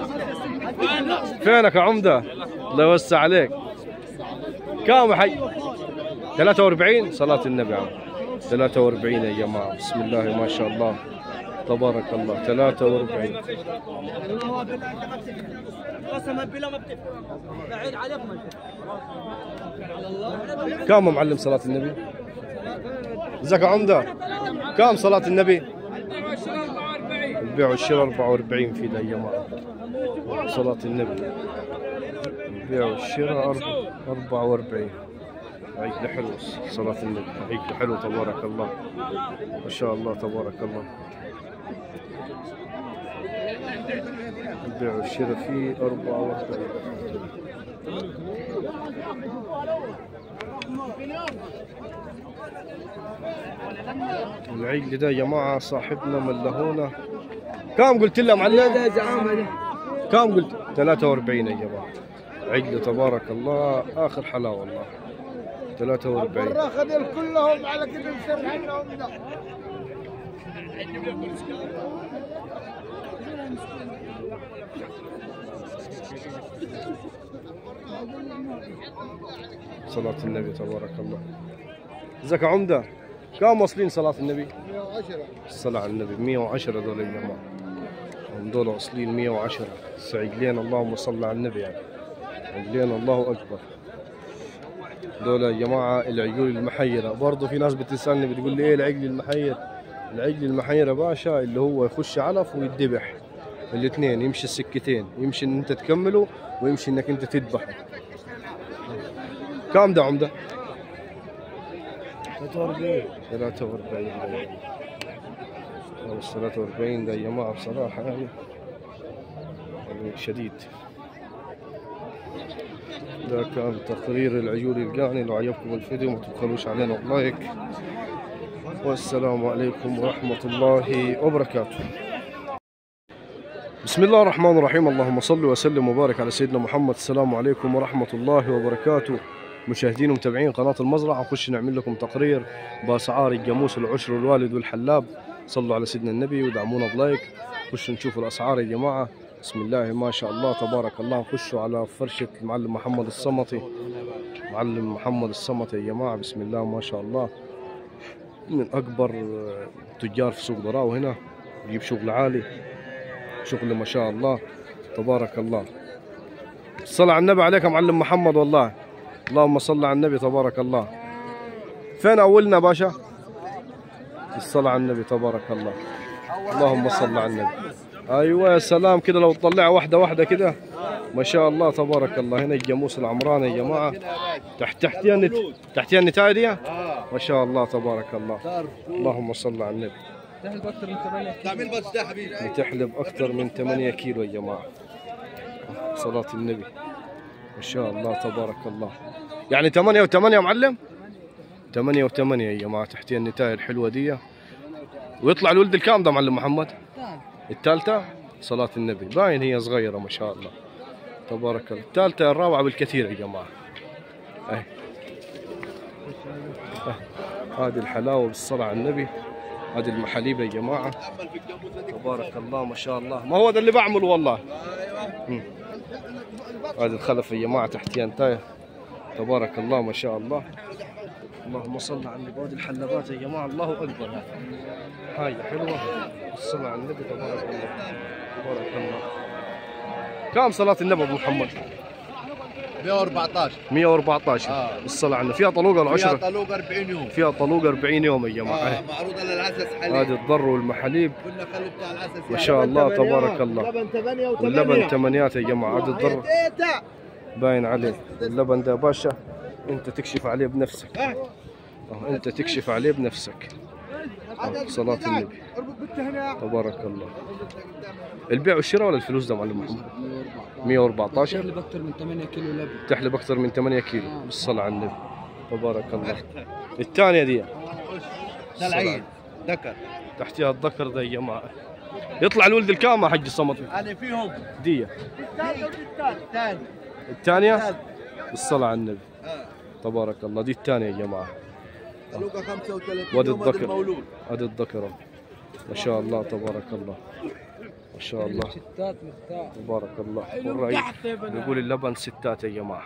فينك يا عمده الله يوسع عليك كم يا حي 43 صلاه النبي عم 43 يا جماعه بسم الله ما شاء الله تبارك الله 43 كم يا معلم صلاة النبي؟ ازيك يا عمدة؟ كم صلاة النبي؟ البيع والشراء 44 في ذا يا جماعة صلاة النبي البيع والشراء 44 عيد حلو صلاة النبي عيد حلو تبارك الله ما شاء الله تبارك الله البيع والشراء فيه 44 العيد ده يا جماعة صاحبنا ملهونا كم قلت له معلم؟ كم قلت؟ 43 يا جماعة عجل تبارك الله آخر حلاوة والله 43 خذل كلهم على كده مسرحينهم ده صلاة النبي تبارك الله ازيك يا عمدة كم واصلين صلاة النبي؟ 110 الصلاة على النبي 110 دول يا جماعة هم دول واصلين 110 سعيدلين اللهم صل على النبي يعني عجلين الله أكبر دول يا جماعة العجول المحيرة برضه في ناس بتسألني بتقول لي إيه العجل المحير العجل المحير يا باشا اللي هو يخش علف ويتذبح الاثنين يمشي السكتين يمشي ان انت تكمله ويمشي انك انت تذبحه كم ده عمده 43 43 خلاص 43 ده يا جماعه بصراحه يعني يعني شديد ده كان تقرير العيون القاني لو عجبكم الفيديو ما تبخلوش علينا بلايك والسلام عليكم ورحمة الله وبركاته بسم الله الرحمن الرحيم اللهم صل وسلم وبارك على سيدنا محمد السلام عليكم ورحمة الله وبركاته مشاهدين ومتابعين قناة المزرعة نخش نعمل لكم تقرير بأسعار الجاموس العشر والوالد والحلاب صلوا على سيدنا النبي ودعمونا بلايك خش نشوف الأسعار يا جماعة بسم الله ما شاء الله تبارك الله نخشوا على فرشة المعلم محمد الصمتي معلم محمد الصمتي يا جماعة بسم الله ما شاء الله من أكبر آه، تجار في سوق ضراو هنا يجيب شغل عالي شغل ما شاء الله تبارك الله الصلاة على النبي عليك يا معلم محمد والله اللهم صل على النبي تبارك الله فين أولنا باشا الصلاة على النبي تبارك الله اللهم صل على النبي ايوه يا سلام كده لو تطلعها واحده واحده كده ما شاء الله تبارك الله هنا الجاموس العمراني يا جماعه تحت تحتيها النت تحتيها النتايه دي ما شاء الله تبارك الله اللهم صل على النبي تعمل بس ده حبيبي بتحلب اكثر من 8 كيلو يا جماعه صلاه النبي ما شاء الله تبارك الله يعني 8 و8 يا معلم 8 و8 يا جماعه تحتيها النتايه الحلوه دي ويطلع الولد الكام ده معلم محمد الثالثة صلاة النبي باين هي صغيرة ما شاء الله تبارك الله الثالثة الرابعة بالكثير يا جماعة أي أه. هذه الحلاوة بالصلاة على النبي هذه المحاليب يا جماعة تبارك الله ما شاء الله ما هو ده اللي بعمله والله مم. هذه الخلف يا جماعة تحتيها انتايه تبارك الله ما شاء الله اللهم صل على النبي هذه الحلبات يا جماعة الله أكبر حاجة حلوة الصلاة على النبي تبارك الله تبارك الله كم صلاة النبي أبو محمد 114 114 آه. الصلاة على النبي فيها طلوقة فيها العشرة طلوق 40 يوم فيها طلوقة 40 يوم يا جماعة آه أهي. معروضه للعسس هذه حليب الضر والمحاليب كنا خلي بتاع العسس ما يعني. شاء الله تبارك الله لبن 8 و8 واللبن ثمانيات يا جماعة هذه الضر باين عليه اللبن ده باشا انت تكشف عليه بنفسك اه انت تكشف عليه بنفسك آه، صلاة النبي تبارك الله البيع والشراء ولا الفلوس ده معلم محمد 114 تحلب اكثر من 8 كيلو لبن تحلب اكثر من 8 كيلو بالصلاة على النبي تبارك الله الثانية دي ده العيد ذكر تحتها الذكر ده يا جماعة يطلع الولد الكام يا حج الصمت انا فيهم دي الثاني الثانية بالصلاة على النبي تبارك الله دي الثانية يا جماعة طلوقه 35 واد يوم هذا الذكر. المولود هذه الذكرة ما شاء الله تبارك الله ما شاء الله ستات مرتاح تبارك الله والرأي يقول اللبن ستات يا جماعة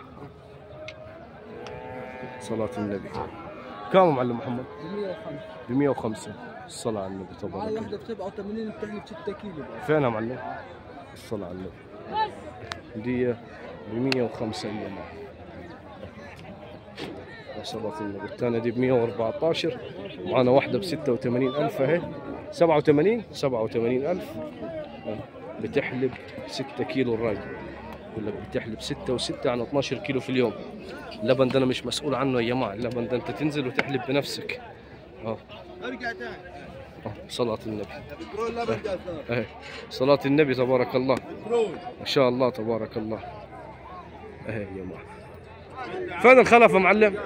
صلاة النبي كم معلم محمد؟ 105 ب 105 الصلاة على النبي تبارك هاي الله واحدة ب 87 بتحلب 6 كيلو فينها معلم؟ الصلاة على النبي دي ب 105 يا جماعة يا صلاة النبي الثانية دي ب 114 معانا واحدة ب 86000 اهي 87 87000 آه، بتحلب 6 كيلو الراجل يقول لك بتحلب 6 و6 عن 12 كيلو في اليوم اللبن ده انا مش مسؤول عنه يا جماعة اللبن ده انت تنزل وتحلب بنفسك اه ارجع تاني آه، صلاة النبي بترول لبن ده صار اهي صلاة النبي تبارك الله بترول ما شاء الله تبارك الله اهي يا جماعه فين الخلف يا معلم؟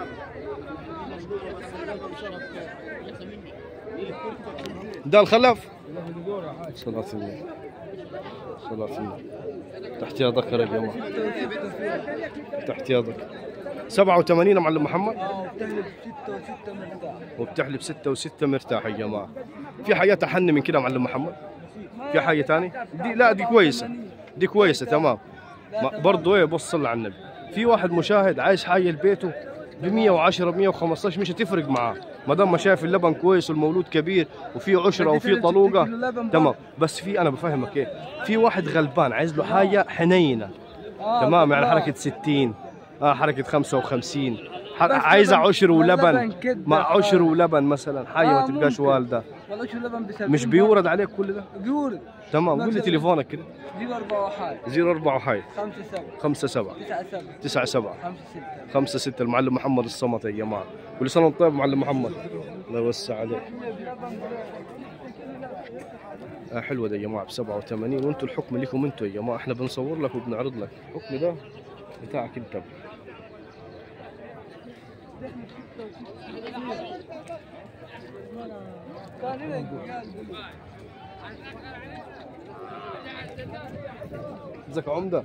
ده الخلف؟ صلاة النبي صلاة النبي تحتها ذكر يا جماعه تحتها ذكر 87 يا معلم محمد بتحلب 6 و6 مرتاح وبتحلب 6 و6 مرتاح يا جماعه في حاجات احن من كده يا معلم محمد في حاجه ثانيه دي لا دي كويسه دي كويسه تمام ما- برضو ايه بص صل على النبي في واحد مشاهد عايز حاجه لبيته ب 110 ب 115 مش هتفرق معاه ما دام ما شايف اللبن كويس والمولود كبير وفي عشره وفي طلوقه تمام بس في انا بفهمك ايه في واحد غلبان عايز له حاجه حنينه تمام يعني حركه 60 اه حركه 55 ح- عايزه عشر ولبن لبن كده، مع آه. عشر ولبن مثلا حاجه ما آه، تبقاش ممكن. والده والله شو لبن بسبب مش بيورد عليك كل ده بيورد تمام قول لي تليفونك كده زيرو أربعة واحد 04 وحاي خمسة سبعة 57 تسعة سبعة 97 خمسة 5 ستة 6 المعلم محمد الصمت يا جماعه كل سنه وانت طيب معلم محمد الله يوسع عليك آه حلوه ده يا جماعه ب 87 وانتم الحكم لكم انتم يا جماعه احنا بنصور لك وبنعرض لك الحكم ده بتاعك انت ازيك يا عمده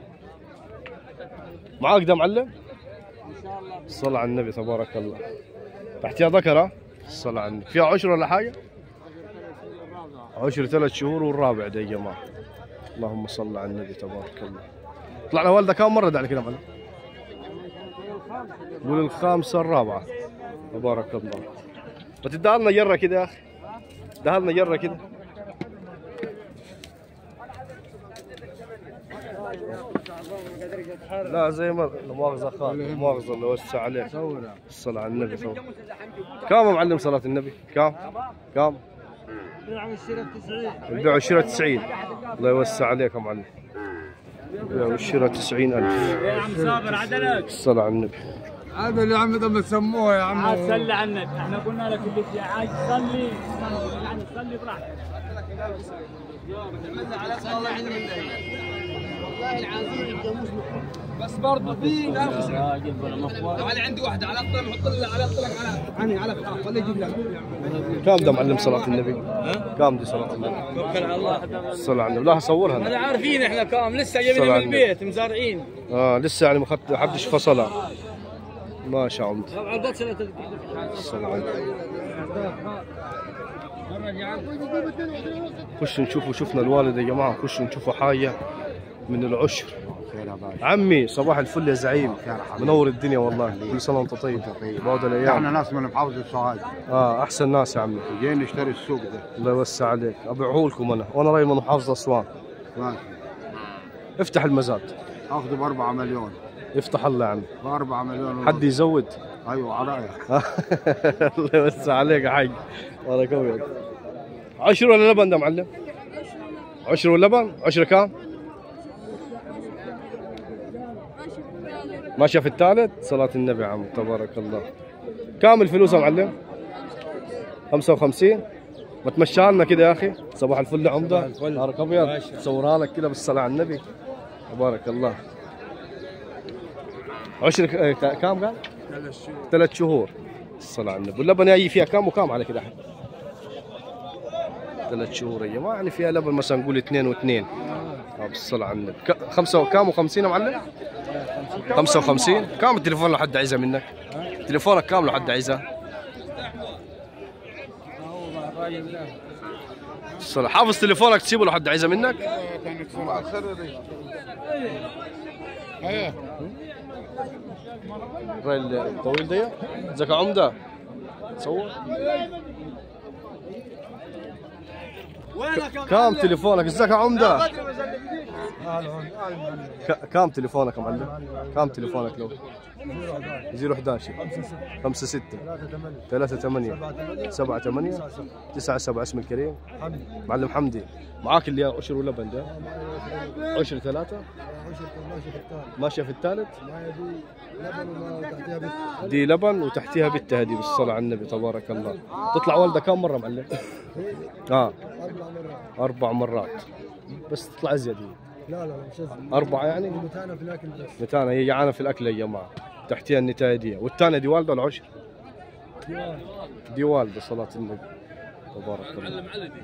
معاك ده معلم الصلاة على النبي تبارك الله تحتها ذكرة الصلاة على النبي فيها عشر ولا حاجة عشر ثلاث شهور والرابع ده يا جماعة اللهم صل على النبي تبارك الله طلعنا والده كم مرة على كده معلم قول الخامسة الرابعة تبارك الله بتديها لنا جرة كده يا أخي اديها لنا جرة كده لا زي ما لا مؤاخذة خال لا مؤاخذة الله يوسع عليك الصلاة على النبي صور كم يا معلم صلاة النبي كم كم البيع والشراء 90 الله يوسع عليك يا معلم البيع والشراء 90 ألف يا عم صابر عدلك الصلاة على النبي هذا اللي عم يضل سموه يا عم صلي على النبي احنا قلنا لك اللي في عايز تصلي يعني تصلي براحتك بس برضه في ناس راجل بلا مخوة تعال عندي واحدة على الطلع حط لي على الطلع على عني على الطلع خليه يجيب لك كم ده معلم صلاة النبي كم دي صلاة النبي توكل على الله الصلاة على النبي لا صورها هذا أنا. عارفين احنا كام لسه الصلاة جايبين من على النبي. البيت مزارعين آه لسه يعني ما خدت حدش فصلها ما شاء الله على البط الصلاة على النبي خش نشوفوا شفنا الوالد يا جماعة خش نشوفوا حاجة من العشر عمي صباح الفل يا زعيم منور الدنيا والله كل سنة وانت طيب بعد احنا الأيام ناس من محافظة سوهاج اه أحسن ناس يا عمي جايين نشتري السوق ده الله يوسع عليك أبيعه لكم أنا وأنا راي من محافظة أسوان ماشي افتح المزاد اخذه ب 4 مليون افتح الله يا عمي ب 4 مليون ونص. حد يزود ايوه عرايا الله يوسع عليك يا حاج بارك الله عشر ولا لبن ده معلم؟ عشر ولبن؟ عشرة كام؟ ماشية في الثالث صلاة النبي يا عم تبارك الله كام الفلوس يا معلم؟ 55 ما تمشيها لنا كده يا اخي صباح الفل يا عمده نهارك ابيض صورها لك كده بالصلاه على النبي تبارك الله عشر ك- آه، كام قال؟ ثلاث شهور الصلاة على النبي واللبن يجي فيها كام وكام على كده ثلاث شهور يا جماعة يعني فيها لبن مثلا نقول اثنين واثنين آه، بالصلاة على النبي ك- خمسة وكام وخمسين يا معلم؟ خمسة وخمسين كام التليفون لو حد عايزها منك؟ تليفونك كام لو حد عايزها؟ الصلاة حافظ تليفونك تسيبه لو حد عايزها منك؟ الراجل الطويل ده ازيك يا عمده تصور كام تليفونك ازيك يا عمده ك- كام تليفونك يا معلم كام تليفونك لو 011 5 6 3 8 7 8 9 7 اسم الكريم معلم حمدي معاك اللي عشر ولبن ده عشر ثلاثة ماشية في الثالث دي لبن وتحتيها بنت هدي بالصلاة على النبي تبارك الله تطلع والدة كم مرة معلم؟ اه أربع مرات بس تطلع أزيد هي. لا لا مش لازم أربعة يعني؟ متانا في الاكل بس متانا هي جعانة في الأكل يا جماعة تحتيها النتاية دي والثانية دي والدة العشر دي والدة صلاة النبي تبارك الله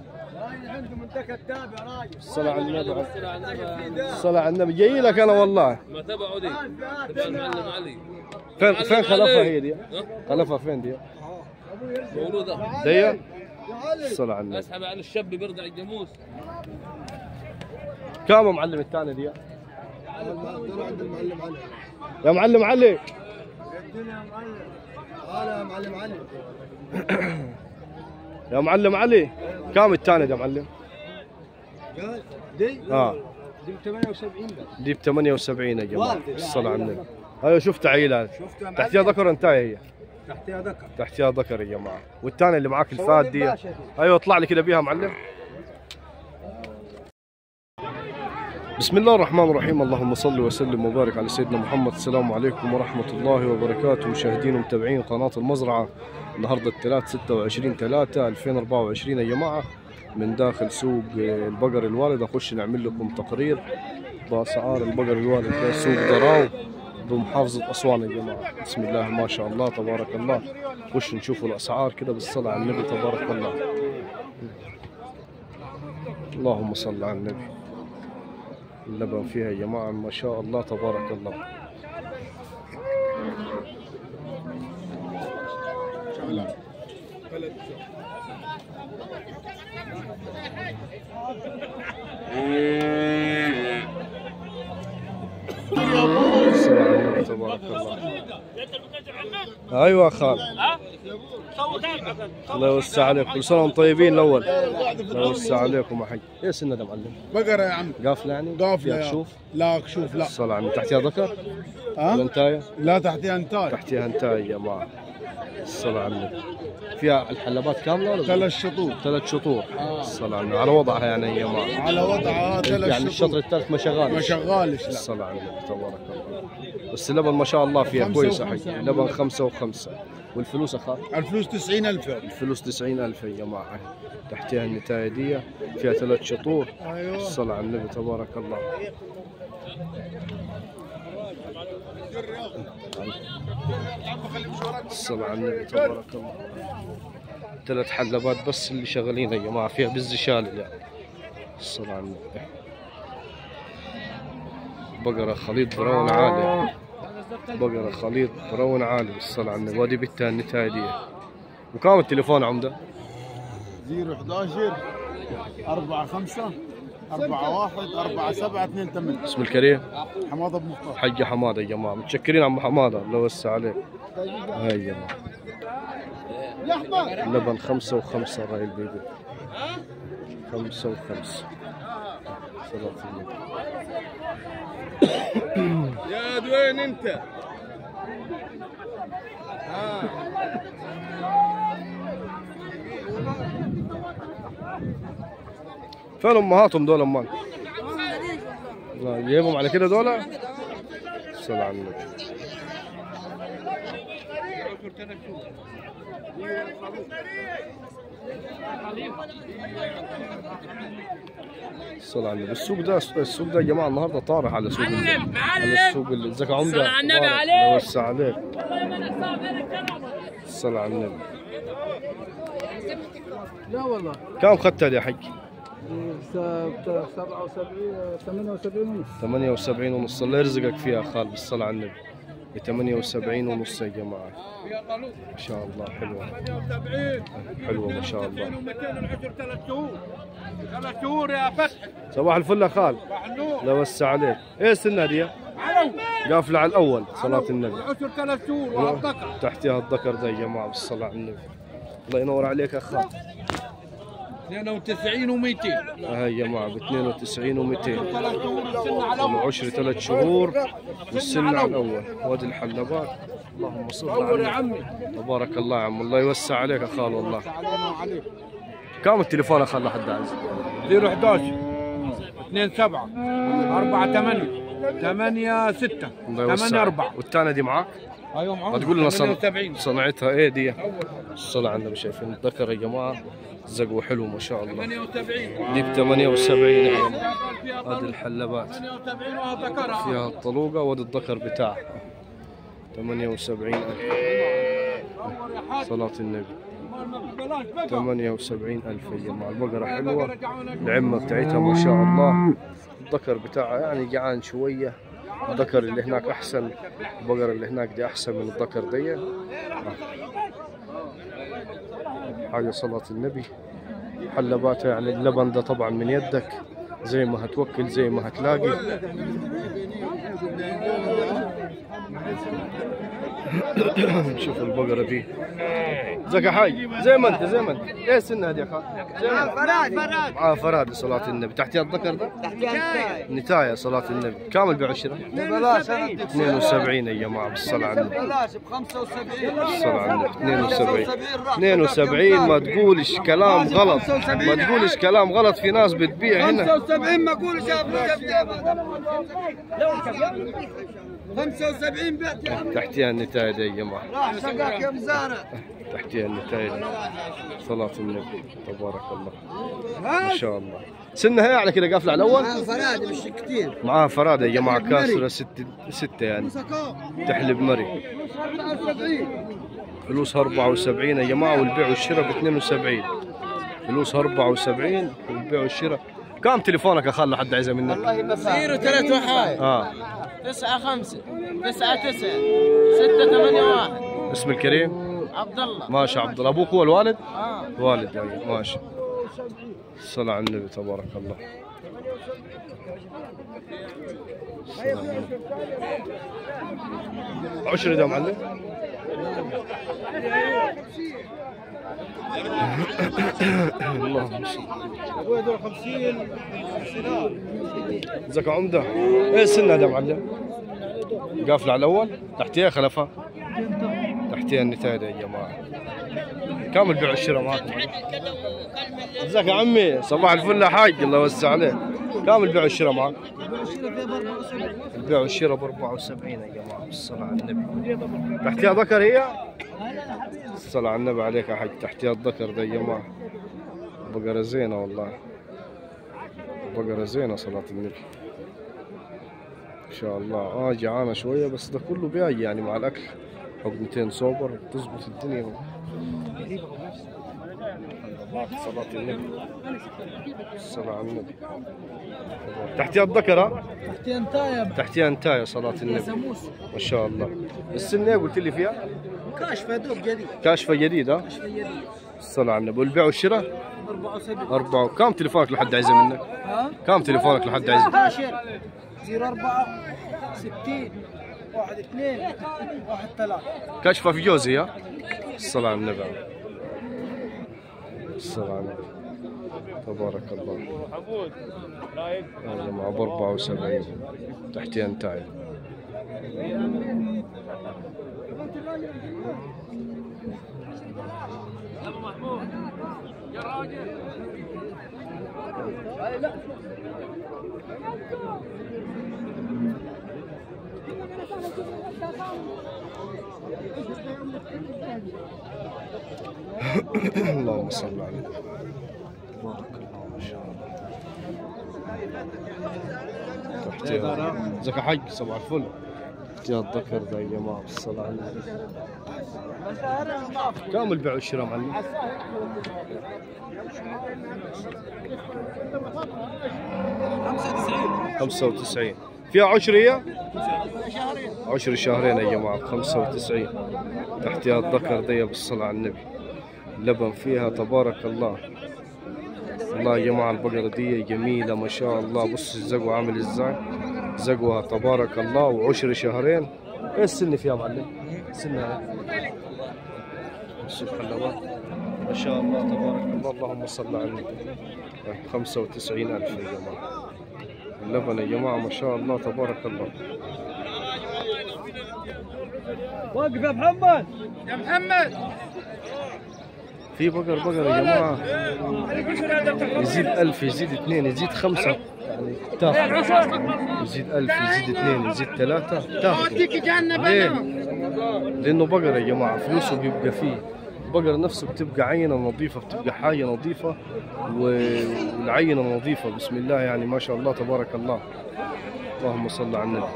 الصلاة على النبي الصلاة على النبي جاي لك أنا والله ما تبعوا دي تبع المعلم علي فين فين خلفها هي دي؟ خلفها فين دي؟ مولودة دي الصلاة على النبي اسحب عن الشاب بيرضع الجاموس كم يا معلم الثانية دي؟ دول عند المعلم علي يا معلم علي هلا يا معلم علي يا معلم علي كم الثانية دي يا معلم؟ قال دي اه دي ب 78 بس دي ب 78 يا جماعة والدة. الصلاة على النبي ايوه شفت عيلة هذه تحتيها ذكر انتاي هي تحتها ذكر تحتها ذكر يا جماعه والثانيه اللي معاك الفات دي ايوه اطلع لي كده بيها معلم بسم الله الرحمن الرحيم اللهم صل وسلم وبارك على سيدنا محمد السلام عليكم ورحمة الله وبركاته مشاهدين ومتابعين قناة المزرعة النهاردة الثلاث 26 3 2024 يا جماعة من داخل سوق البقر الوالد أخش نعمل لكم تقرير بأسعار البقر الوالد في سوق ضراو بمحافظة أسوان يا جماعة بسم الله ما شاء الله تبارك الله خش نشوفوا الأسعار كده بالصلاة على النبي تبارك الله اللهم صل على النبي اللبن فيها يا جماعة ما شاء الله تبارك الله الصلاة على النبي تبارك الله ايوه خال الله يوسع عليك كل سنه وانتم طيبين الاول الله يوسع عليكم يا حي ايه سنه ده معلم بقرة يا عم قافله يعني قافلة فيها يا شوف لا شوف لا الصلاة على النبي تحتها ذكر ولا ها انتايه لا تحتها انتاج تحتها انتايه يا جماعه الصلاة على النبي فيها الحلبات كامله ولا ثلاث شطوط ثلاث شطور الصلاة على النبي على وضعها يعني يا جماعه على وضعها ثلاث يعني الشطر شطوط الثالث ما شغال ما شغالش لا الصلاة على النبي تبارك الله بس اللبن ما شاء الله فيها خمسة كويسة وخمسة. حي لبن خمسة وخمسة والفلوس أخاف الفلوس 90000 الفلوس تسعين ألف يا جماعة تحتها النتاية دي فيها ثلاث شطور ايوه الصلاة على النبي تبارك الله الصلاة على النبي تبارك الله ثلاث حلبات بس اللي شغالين يا جماعة فيها بز شالل يعني الصلاة على النبي بقرة خليط برون عالي بقرة خليط برون عالي بالصلاة على النبي وادي بتها النتاية دي وكم التليفون عمده 011 4 5 4 1 4 7 2 8 اسم الكريم حماده بن مختار حج حماده يا جماعه متشكرين عم حماده الله يوسع عليك هاي يا جماعه اللبن خمسة وخمسة راي البيبي خمسة وخمسة صلاة النبي يا وين انت؟ فين امهاتهم دول امال؟ لا جايبهم على كده دول؟ الصلاة على النبي الصلاة على النبي السوق ده السوق ده يا جماعة النهارده طارح على سوق ال- على السوق اللي ازيك يا عمدة الصلاة على النبي مبارك. عليك. الله يوسع عليك الصلاة على النبي لا والله كم اخذتها يا حج؟ 77 78 ونص 78 ونص الله يرزقك فيها خال بالصلاة على النبي ب 78 ونص يا جماعة ما شاء الله حلوة حلوة ما شاء الله ثلاث شهور ثلاث شهور يا فتح صباح الفل يا خال الله يوسع عليك ايه السنة دي؟ قافلة على الأول صلاة النبي العشر ثلاث شهور والذكر تحتها الذكر ده يا جماعة بالصلاة على النبي الله ينور عليك يا خال 92 و200 هاي يا جماعة ب 92 و200 ثلاث شهور السنة على أول العشر ثلاث شهور والسن على الأول وادي الحلبات اللهم صل على يا النبي. عمي تبارك الله يا عم الله يوسع عليك يا خال والله كم التليفون يا خال لحد عز 011 2 7 4 8 8 6 الله يوسع 8 عليك. 4 والثانية دي معاك ايوه ما معاهم تقول لنا صن... 78 صنعتها ايه دي الصلاة على النبي شايفين الذكر يا جماعة زقوة حلو ما شاء الله 78 دي ب 78 يا جماعة هذه الحلبات 78 وذكرها فيها الطلوقة وادي الذكر بتاعها 78 ألف صلاة النبي 78 ألف يا جماعة البقرة حلوة العمة بتاعتها ما شاء الله الذكر بتاعها يعني جعان شوية الذكر اللي هناك أحسن البقرة اللي هناك دي أحسن من الذكر دي حاجة صلاة النبي حلباتها يعني اللبن ده طبعا من يدك زي ما هتوكل زي ما هتلاقي نشوف البقرة دي ازيك يا حاج زي ما انت زي ما انت ايه السنه هذه يا اخي زي ما انت فراد فراد معاه فراد صلاة النبي تحتها الذكر ده نتاية صلاة النبي كامل بيع الشراء ببلاش انا اديك 72 يا جماعة بالصلاة على النبي ببلاش ب 75 بالصلاة على النبي 72 72 ما تقولش كلام غلط ما تقولش كلام غلط في ناس بتبيع هنا 75 ما اقول شاف لو 75 بعت يا عم تحتها النتاية دي يا جماعة راح سقاك يا مزارع تحتها النتاية دي. صلاة النبي تبارك الله ما شاء الله سنها هي على كده قافلة على الأول فراد مش كثير معاها فرادة يا جماعة كاسرة ستة ستة يعني تحلب مري 74 فلوسها 74 يا جماعة والبيع والشراء ب 72 فلوسها 74 والبيع والشراء كم تليفونك يا خال لحد عايزة منك؟ زيرو ثلاث وحايد اه تسعة خمسة تسعة تسعة ستة ثمانية واحد اسم الكريم عبد الله ماشي عبد الله ابوك هو الوالد؟ اه والد يعني ماشي الصلاة على النبي تبارك الله الصلاة على النبي. عشرة ده معلم اللهم صل ازيك يا عمده ايه السنه ده معلم قافله على الاول تحتيها خلفها تحتيها النتايه ده يا جماعه كم البيع والشراء معك ازيك يا عمي صباح الفل يا حاج الله يوسع عليك كم البيع والشراء معك البيع والشراء ب 74 يا جماعه بالصلاه على النبي تحتيها ذكر هي الصلاة على النبي عليك يا حاج تحتيها الذكر ده يا جماعه بقرة زينة والله بقرة زينة صلاة النبي إن شاء الله آه جعانة شوية بس ده كله بيجي يعني مع الأكل حقنتين سوبر تظبط الدنيا صلاة النبي الصلاة على النبي تحتيها الذكرة تحتي انتايا تحتيها انتايا صلاة النبي ما شاء الله السنة إيه قلت لي فيها كاشفة دوب جديد كاشفة جديدة الصلاة على النبي والبيع والشراء 74 أربعة كم تليفونك لحد عايزة منك؟ ها كم تليفونك لحد عايزة؟ 11 04 60 واحد اثنين واحد ثلاثة كشفة في جوزي ها الصلاة على النبي الصلاة على النبي تبارك الله يا جماعة ب 74 تحتي انتاي اللهم صل على النبي بارك الله ما شاء الله تحتي ازيك يا حق صباح الفل تحتي الذكر ده يا جماعة بالصلاة على النبي كم البيع والشراء معلم؟ خمسة وتسعين فيها عشرية؟ عشر شهرين يا جماعة خمسة وتسعين تحتها الذكر دي بالصلاة على النبي لبن فيها تبارك الله والله يا جماعة البقرة دي جميلة ما شاء الله بص الزقوة عامل ازاي زقوها تبارك الله وعشر شهرين ايه السن فيها معلم؟ سنها الصبح اللبن ما شاء الله تبارك الله اللهم صل على النبي خمسة وتسعين ألف يا جماعة اللبن يا جماعة ما شاء الله تبارك الله وقف يا محمد يا محمد في بقر بقر يا جماعة يزيد ألف يزيد اثنين يزيد خمسة يعني تاخذ يزيد ألف يزيد اثنين يزيد ثلاثة تاخذ ليه؟ لأنه بقر يا جماعة فلوسه بيبقى فيه البقر نفسه بتبقى عينة نظيفة بتبقى حاجة نظيفة والعينة نظيفة بسم الله يعني ما شاء الله تبارك الله اللهم صل على النبي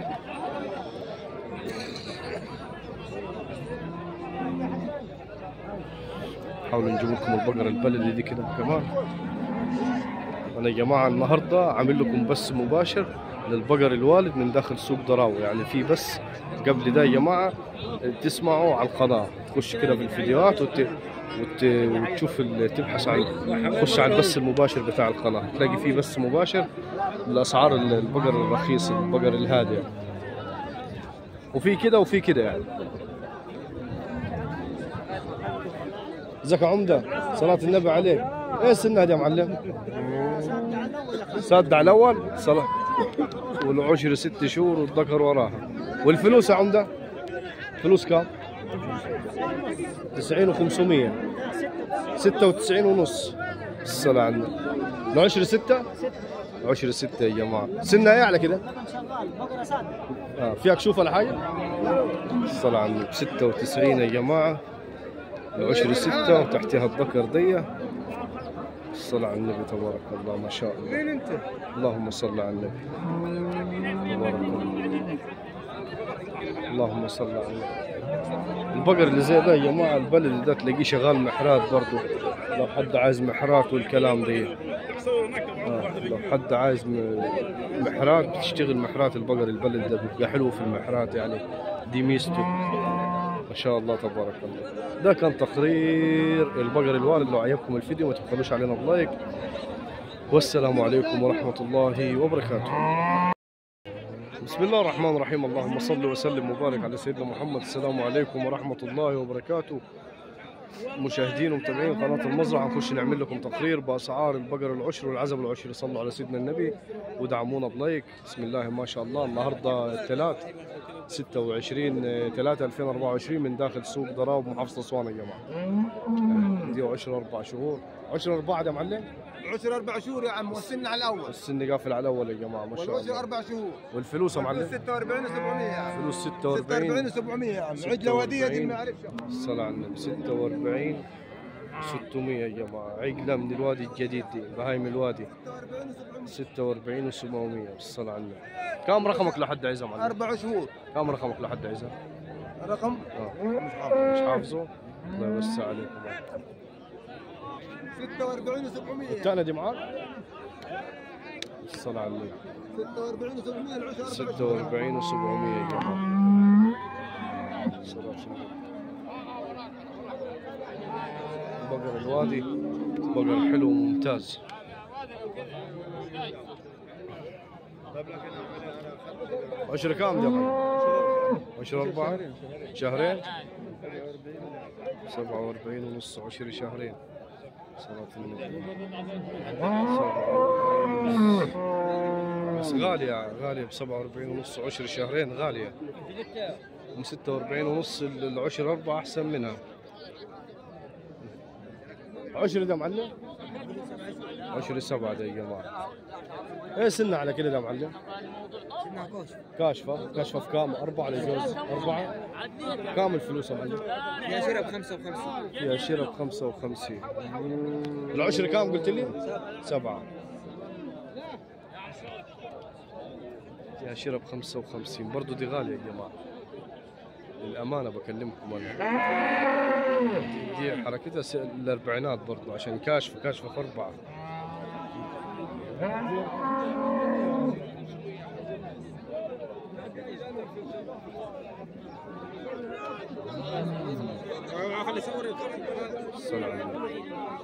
نحاول نجيب لكم البقرة البلدي دي كده كمان أنا يا جماعة النهاردة عامل لكم بث مباشر للبقر الوالد من داخل سوق دراوي يعني في بس قبل ده يا جماعة تسمعوا على القناة تخش كده في الفيديوهات وت... وت... وتشوف ال... تبحث عن تخش على البث المباشر بتاع القناة تلاقي فيه بث مباشر لأسعار ال- البقر الرخيص البقر الهادئ وفي كده وفي كده يعني زكا عمده صلاه النبي عليك ايه السنه هذه يا معلم ساد على الاول صلاه والعشر ست شهور والذكر وراها والفلوس يا عمده فلوس كام 90 و500 96 ونص الصلاة على النبي العشر ستة عشر ستة يا جماعة سنها ايه على كده آه فيها كشوف ولا حاجة الصلاة على النبي 96 يا جماعة العشر ستة وتحتها الذكر دي الصلاة على النبي تبارك الله ما شاء الله مين انت؟ اللهم صل على النبي تبارك الله اللهم صل على النبي البقر اللي زي ده يا جماعة البلد ده تلاقيه شغال محرات برضو لو حد عايز محرات والكلام ده آه. لو حد عايز م- محرات بتشتغل محرات البقر البلد ده بيبقى حلو في المحرات يعني دي ميزته ما شاء الله تبارك الله ده كان تقرير البقر الوالد لو عجبكم الفيديو ما تبخلوش علينا بلايك والسلام عليكم ورحمة الله وبركاته بسم الله الرحمن الرحيم اللهم صل وسلم وبارك على سيدنا محمد السلام عليكم ورحمة الله وبركاته مشاهدين ومتابعين قناة المزرعة نخش نعمل لكم تقرير بأسعار البقر العشر والعزب العشر صلوا على سيدنا النبي ودعمونا بلايك بسم الله ما شاء الله النهاردة الثلاث 26 3 2024 من داخل سوق ضراب محافظة أسوان يا جماعة دي عشر أربع شهور عشر أربعة يا معلم العشر اربع شهور يا عم والسن على الاول السن قافل على الأول يا جماعة ما شاء والعشر الله اربع شهور والفلوس يا معلم 46 و700 يا عم فلوس 46 46 و700 يا عم 46. عجله وديه دي ما اعرفش الصلاة على النبي 46 600 يا جماعة عقلة من الوادي الجديد دي بهايم الوادي 46 و700 بالصلاة على النبي كم رقمك لحد عايزها معلم؟ اربع شهور كم رقمك لحد عايزها؟ رقم آه. مش حافظ مش حافظه؟ الله يوسع عليكم 46 و700 الثانية دي معاك؟ الصلاة على النبي 46 و700 العشر 46 و700 يا جماعة صلاة النبي بقر الوادي بقر حلو وممتاز عشر كام ده عشر أربعة شهرين سبعة وأربعين ونص عشر شهرين صلاة النبي سبعة وأربعين. بس غالية غالية ب 47 ونص عشر شهرين غالية من 46 ونص العشر أربعة أحسن منها عشر ده معلم عشر سبعة ده يا جماعة ايه سنة على كده ده معلم كاشفة كاشفة في كام أربعة لجوز أربعة كام الفلوس يا معلم يا شرب 55 فيها شراء ب 55 العشر كام قلت لي؟ سبعة فيها شراء ب 55 برضه دي غالية يا جماعة للأمانة بكلمكم أنا دي حركتها س- الأربعينات برضه عشان كاشفة كاشفة في أربعة الصلاة على النبي.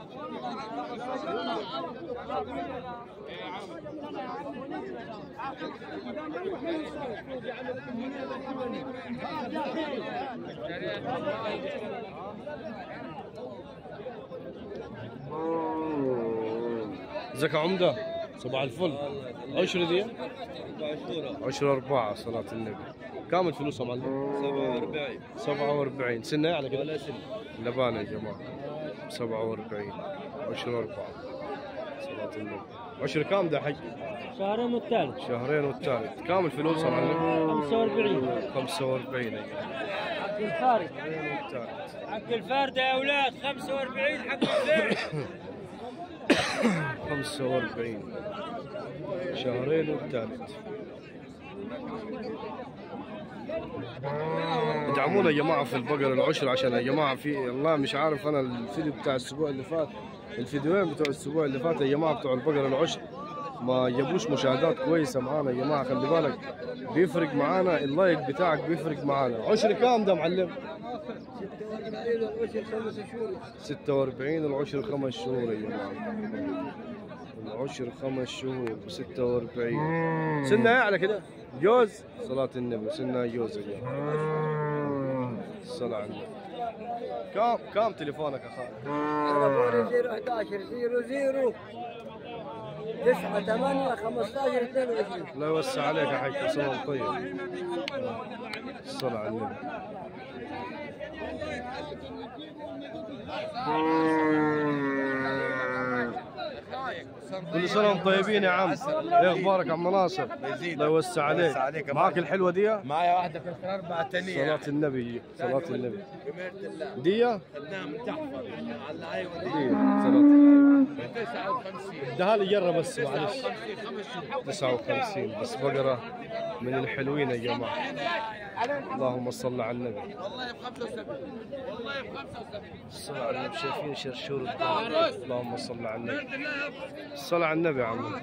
ازيك يا عمدة صباح الفل عشرة دي عشرة أربعة صلاة النبي كام الفلوس يا معلم؟ 47 47 سنة إيه على كده؟ ولا سنة لبان يا جماعة 47 عشرة أربعة صلاة النبي عشرة كام ده حج؟ شهرين والثالث شهرين والثالث كام الفلوس يا معلم؟ 45 45 يا جماعة عبد الفارق والثالث عبد الفارد يا اولاد 45 حق الفارق 45 شهرين والثالث ادعمونا يا جماعه في البقر العشر عشان يا جماعه في والله مش عارف انا الفيديو بتاع الاسبوع اللي فات الفيديوهين بتوع الاسبوع اللي فات يا جماعه بتوع البقر العشر ما جابوش مشاهدات كويسه معانا يا جماعه خلي بالك بيفرق معانا اللايك بتاعك بيفرق معانا عشر كام ده معلم 46 العشر خمس شهور يا جماعه العشر خمس شهور ب 46 سنة ايه على كده؟ جوز صلاة النبي سنة جوز يا جماعة الصلاة على النبي كم كم تليفونك يا خالد؟ زيرو 11 زيرو زيرو تسعة ثمانية 15 22 الله يوسع عليك يا حاج كل سنه وانت طيب الصلاة على النبي كل سنه وانتم طيبين يا عم ايه اخبارك يا عم ناصر الله يوسع عليك معاك الحلوه دي معايا واحده في الخيار اربعه ثانيه صلاة النبي صلاة النبي دية خدناها من تحت على ايوه دية صلاة 59 ادها لي جرة بس معلش 59 بس بقرة من الحلوين يا جماعة اللهم صل على النبي والله ب 75 والله ب 75 الصلاة على النبي شايفين شرشور الدار اللهم صل على النبي الصلاة على النبي يا عم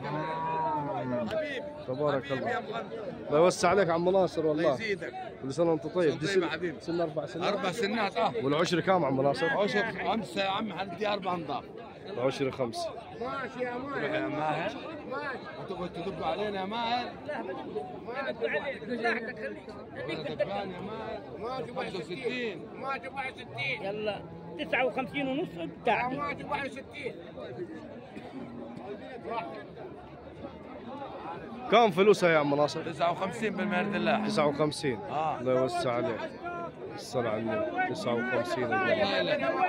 تبارك الله الله يوسع عليك عم ناصر والله يزيدك كل سنة وانت طيب دي طيب سن يا حبيبي. سن أربع سنين اربع سنات اه والعشر كام عم ناصر؟ عشر خمسه يا عم حندي اربع نضاف العشر خمسة تروح يا ماهر وتقعد تدب علينا يا ماهر وانا دبان يا ماهر 65 يلا 59 ونص بتاع كم فلوسها يا عم ناصر؟ 59 بالمرد الله 59 آه. الله يوسع عليك الصلاة على النبي 59 يا جماعة.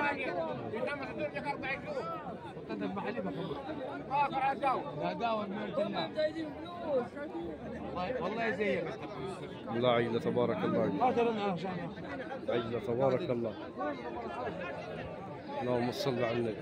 لا داوى المرد الله والله- والله زيك لا عجلة تبارك الله عجلة تبارك الله اللهم صل على النبي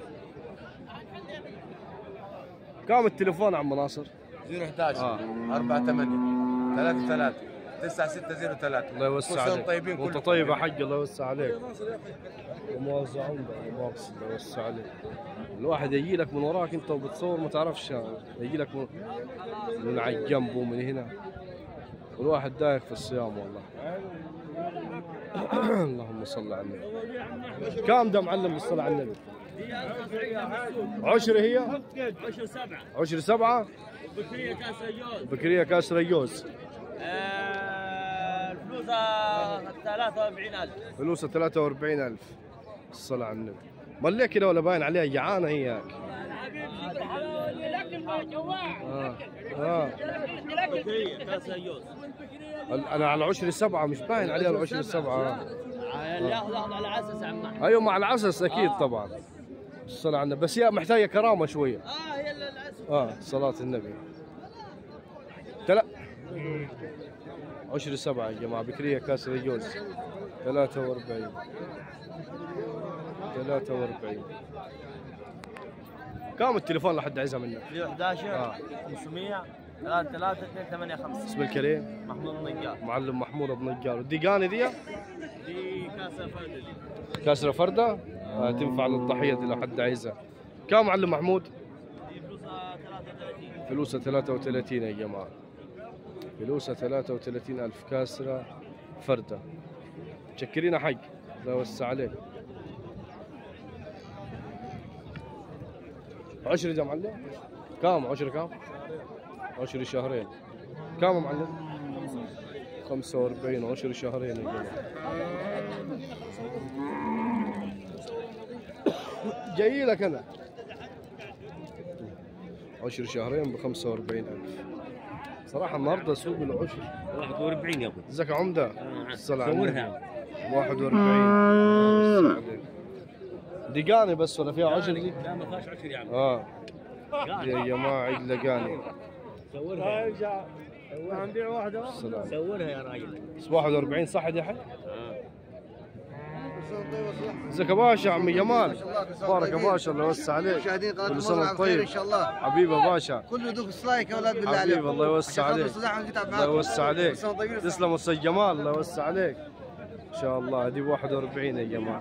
كم التليفون عم ناصر؟ 011 آه. 4 8 3 3 9 6 0 3 الله يوسع كل سنة عليك طيبين وانت كلكم. طيب يا حق الله يوسع عليك وموزعون بقى، مؤاخذة الله يوسع عليك الواحد يجي لك من وراك انت وبتصور ما تعرفش يجي لك من, من على الجنب ومن هنا والواحد دايخ في الصيام والله اللهم صل على النبي كم ده معلم بالصلاة على النبي عشرة هي عشر سبعة عشرة سبعة بكرية كاس ريال بكرية كاس ريوز الفلوس 43000 فلوسها 43000 الصلاة على النبي ما ليه كده ولا باين عليها جعانة هي الاكل ما جواع اه اه بكرية كاس ريوس انا على عشر سبعة مش باين عليها العشر سبعة آه. اللي ياخذ ياخذ على عسس عم أحمد. ايوه مع العسس اكيد طبعا الصلاة على النبي بس هي محتاجة كرامة شوية اه هي اللي العسس اه صلاة النبي تلا عشر سبعة يا جماعة بكرية كاس ريوز 43 43 كم التليفون لحد عايزها منك 011 آه. 500 3 3 2 8 5 اسم الكريم محمود النجار معلم محمود ابو نجار الديقاني دي دي كاسه فردي كاسرة فردة آه تنفع للضحية دي لو حد عايزها كم معلم محمود دي فلوسها 33 فلوسها 33 يا جماعة فلوسها 33 ألف كاسرة فردة متشكرين حق الله يوسع عليك عشرة يا معلم كم عشرة كم عشرة شهرين كم يا معلم 45 عشر شهرين يا جماعة جاي لك أنا عشر شهرين ب 45 ألف صراحة النهاردة سوق العشر 41 يا ابو ازيك يا عمدة الصلاة على النبي. صورها 41 دقاني بس ولا فيها عشر دي؟ لا ما فيهاش عشر يا عم اه يا جماعة عيد لقاني صورها هنبيع واحدة السلام صورها يا راجل بس 41 صح يا حي؟ ازيك يا باشا عمي جمال بارك يا باشا الله يوسع عليك مشاهدين قناة كل سنة المزرعة وانت بخير طيب ان شاء الله حبيبي يا باشا كله دوق السلايك يا اولاد بالله حبيبي عليكم الله يوسع عشان خاطر عليك الصداع نقطع الله معاكم يوسع عليك كل سنة وانتم طيبين تسلم استاذ جمال الله يوسع عليك ان شاء الله هذه ب 41 يا جماعه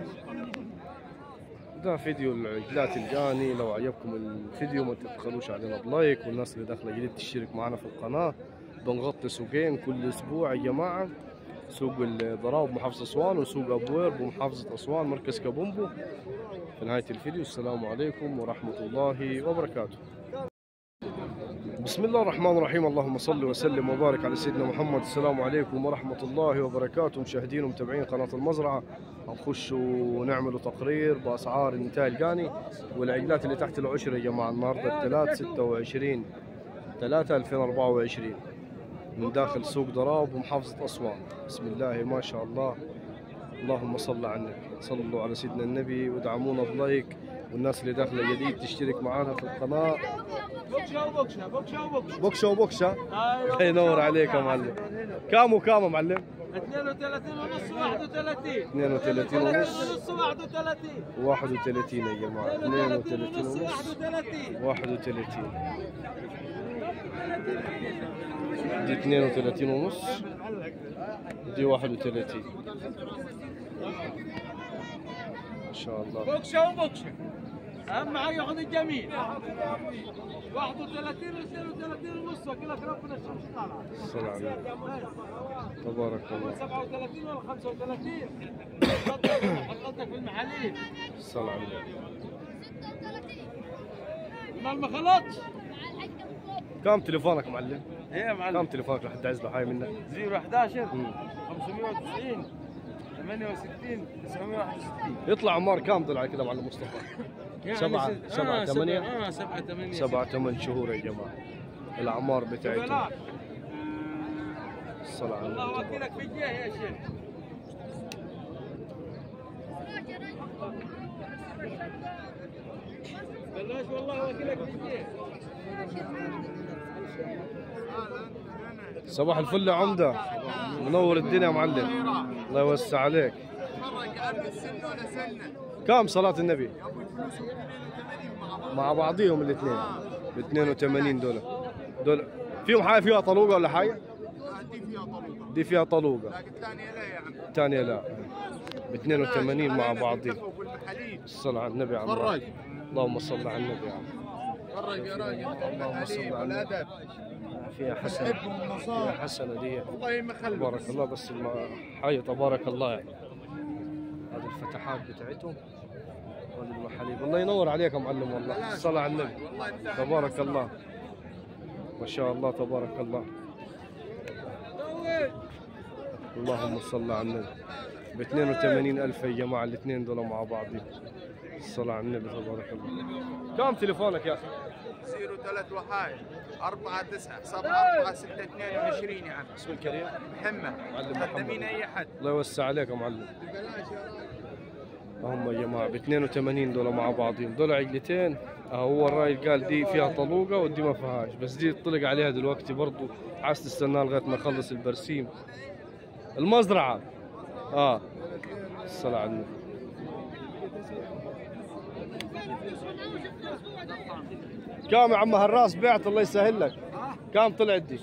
ده فيديو العجلات الجاني لو عجبكم الفيديو ما تبخلوش علينا بلايك والناس اللي داخله جديد تشترك معنا في القناه بنغطي سوقين كل اسبوع يا جماعه سوق الضراوب محافظة أسوان وسوق أبوير بمحافظة أسوان مركز كابومبو في نهاية الفيديو السلام عليكم ورحمة الله وبركاته بسم الله الرحمن الرحيم اللهم صل وسلم وبارك على سيدنا محمد السلام عليكم ورحمة الله وبركاته مشاهدين ومتابعين قناة المزرعة هنخش ونعمل تقرير بأسعار النتاج القاني والعجلات اللي تحت العشر يا جماعة النهاردة الثلاث 26 3 2024 من داخل سوق ضراب ومحافظة أسوان بسم الله ما شاء الله اللهم صل على النبي صلوا على سيدنا النبي ودعمونا بلايك والناس اللي داخله جديد تشترك معنا في القناة بوكشه وبوكشه بوكشه وبوكشه بوكشة وبوكشة ايوه الله ينور عليك يا معلم كام وكام يا معلم 32 ونص 31 32 ونص ونص 31 31 يا جماعة 32 ونص 31 31 دي 32 ونص دي 31 ما شاء الله بوكشه وبوكشه اهم حاجه ياخذ الجميل 31 و 32 ونص كلك ربنا الشمس طالعه الصلاة على النبي تبارك الله 37 ولا 35 حطيتك في المحاليل الصلاة على النبي المال ما خلطش كم تليفونك معلم؟ ايه يا معلم كم تليفونك لحد عايز له حاجة منك؟ 011 مم. 590 68 961 يطلع عمار كم طلع كده معلم مصطفى؟ سبعة سبعة ثمانية اه سبعة ثمانية سبعة ثمان شهور يا جماعة الأعمار بتاعتهم بلاك الصلاة على الله النبي وكيلك في الجاه يا شيخ بلاش والله وكيلك في الجاه صباح الفل يا عمدة منور الدنيا يا معلم الله يوسع عليك كم صلاة النبي مع بعضيهم الاثنين ب 82 دول دول فيهم حاجة فيها طلوقة ولا حاجة؟ دي فيها طلوقة الثانية لا ب 82 مع بعضهم الصلاة على النبي يا عم فرج. اللهم صل على النبي يا عم فرج يا راجل اللهم صل على النبي فيها حسنة فيها حسنة دي الله يمخلف تبارك الله بس الم... حي تبارك الله يعني هذه الفتحات بتاعتهم وهذه المحاليب الله ينور عليك يا معلم والله الصلاة على النبي تبارك الله ما شاء الله تبارك الله اللهم صل على النبي ب 82 ألف يا جماعة الاثنين دول مع بعضهم الصلاة على النبي تبارك الله كم تليفونك يا أخي؟ زيرو ثلاث وحايد أربعة تسعة سبعة أربعة ستة اثنين وعشرين يا عم اسم الكريم محمد معلم خدمين محمد أي حد الله يوسع عليك يا معلم هم يا جماعه ب 82 دول مع بعضهم دول عجلتين آه هو الراجل قال دي فيها طلوقه ودي ما فيهاش بس دي طلق عليها دلوقتي برضو عايز تستنى لغايه ما يخلص البرسيم المزرعه اه الصلاه على النبي كم يا عم هالراس بعت الله يسهل لك كم طلعت دي؟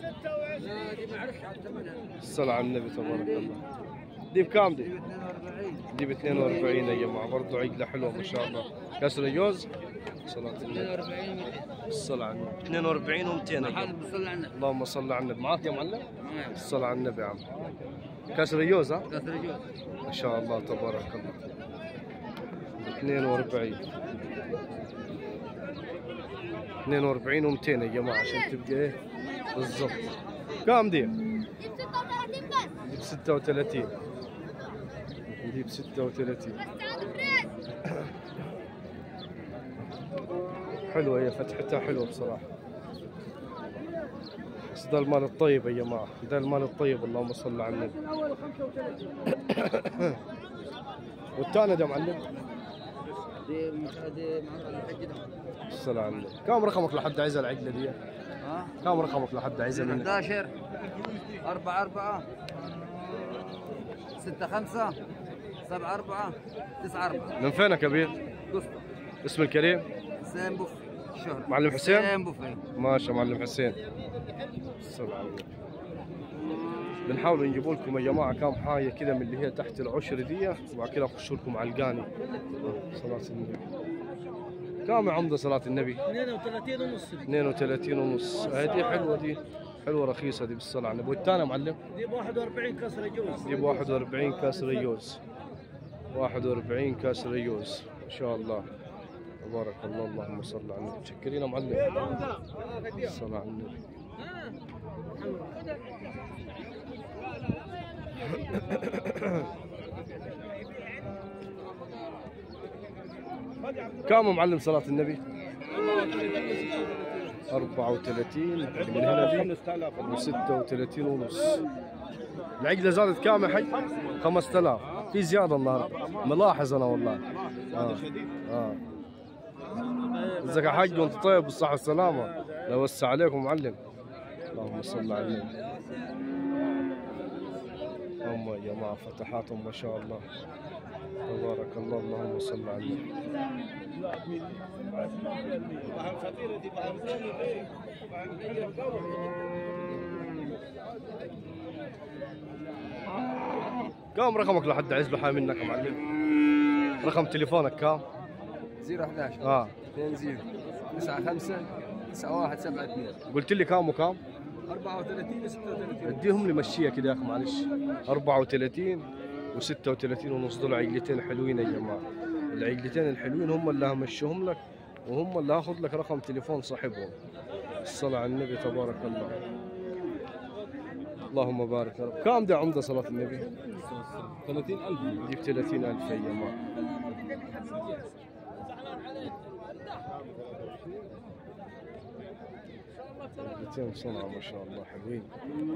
الصلاة على النبي تبارك الله دي بكام دي؟ دي ب 42 يا جماعة برضه عقلة حلوة ما شاء الله كسر جوز صلاة النبي الصلاة على النبي 42 و200 اللهم صل على النبي معاك يا معلم؟ الصلاة على النبي يا عم كسر جوز ها؟ ما شاء الله تبارك الله 42 42 و200 يا جماعة عشان تبقى ايه بالضبط كام دي؟ دي ب 36 دي ب 36 حلوة هي فتحتها حلوة بصراحة بس ده المال الطيب يا جماعة ده المال الطيب اللهم صل على النبي والثاني ده معلم الصلاة على النبي كم رقمك لحد عايز العقلة دي؟ كم رقمك لحد عايزها منك؟ 11 4 4 6 5 7 4 9 4 من فين يا كبير؟ قسطة اسم الكريم؟ حسين بوفي الشهر معلم حسين؟ حسين بوفي ماشي يا معلم حسين الصلاة على النبي. بنحاول نجيب لكم يا جماعة كام حاجة كده من اللي هي تحت العشر دي وبعد كده نخش لكم على القاني صلاة النبي كام يا عمدة صلاة النبي 32 ونص 32 ونص هذه حلوة دي حلوة رخيصة دي بالصلاة على النبي والثانية يا معلم دي ب 41 كسر جوز دي ب 41 كاس ريوز 41 كاس ريوز ما شاء الله تبارك الله اللهم صل على النبي متشكرين يا معلم الصلاة على النبي كم معلم صلاة النبي؟ 34 من هنا دي و 36 ونص العقلة زادت كام يا حي؟ 5000 في زيادة النهارده ملاحظ أنا والله آه. آه. ازيك يا حاج وانت طيب بالصحة والسلامة لا وسع عليكم معلم اللهم صل على النبي هم يا جماعة فتحاتهم ما شاء الله تبارك الله اللهم صل على النبي كم رقمك لحد عز له حاجة منك يا معلم رقم تليفونك كم 011 اه 20 95 91 72 قلت لي كم وكم 34 و 36 اديهم لي مشيه كده يا اخي معلش 34 و36 ونص دول عقلتين حلوين يا جماعه العقلتين الحلوين هم اللي همشيهم لك وهم اللي هاخذ لك رقم تليفون صاحبهم الصلاة على النبي تبارك الله اللهم بارك يا رب كم ده عمده صلاة النبي 30000 جيب 30000 يا جماعه عقلتين صنعة ما شاء الله حلوين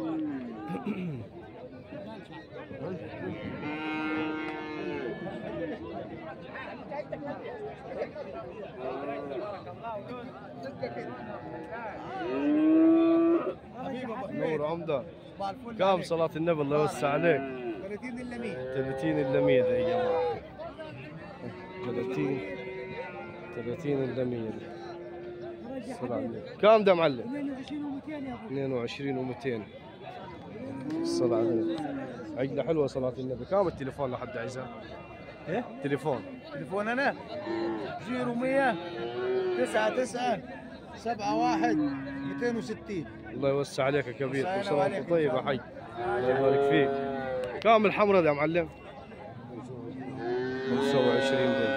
نور عمده كم صلاة النبي الله يوسع عليك 30 الا 100 30 الا 100 يا جماعه 30 30 الا 100 الصلاة على النبي. كم ده معلم 22 و200 الصلاة على النبي عقلة حلوة صلاة النبي كم التليفون لحد عايزها؟ ايه تليفون تليفون انا 0100 99 71 260 الله يوسع عليك يا كبير الله كل سنة وانت ينور طيب يا عليك. حي الله يبارك فيك كم الحمرة دي يا معلم 25 دي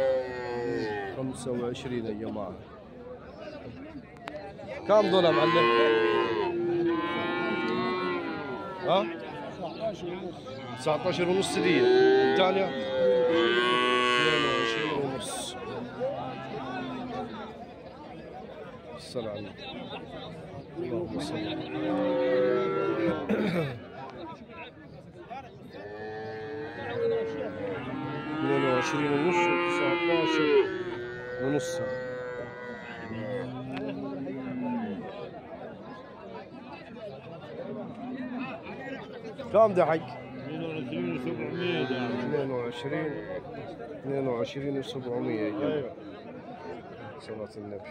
25 يا جماعة كم دول يا معلم؟ ها؟ 19 ونص دي الثانية 22 ونص الصلاة على النبي اللهم صل اثنين وعشرين ونص وتسعة عشر ونص كم ده حق؟ 22 22 و700 يا جماعة صلاة النبي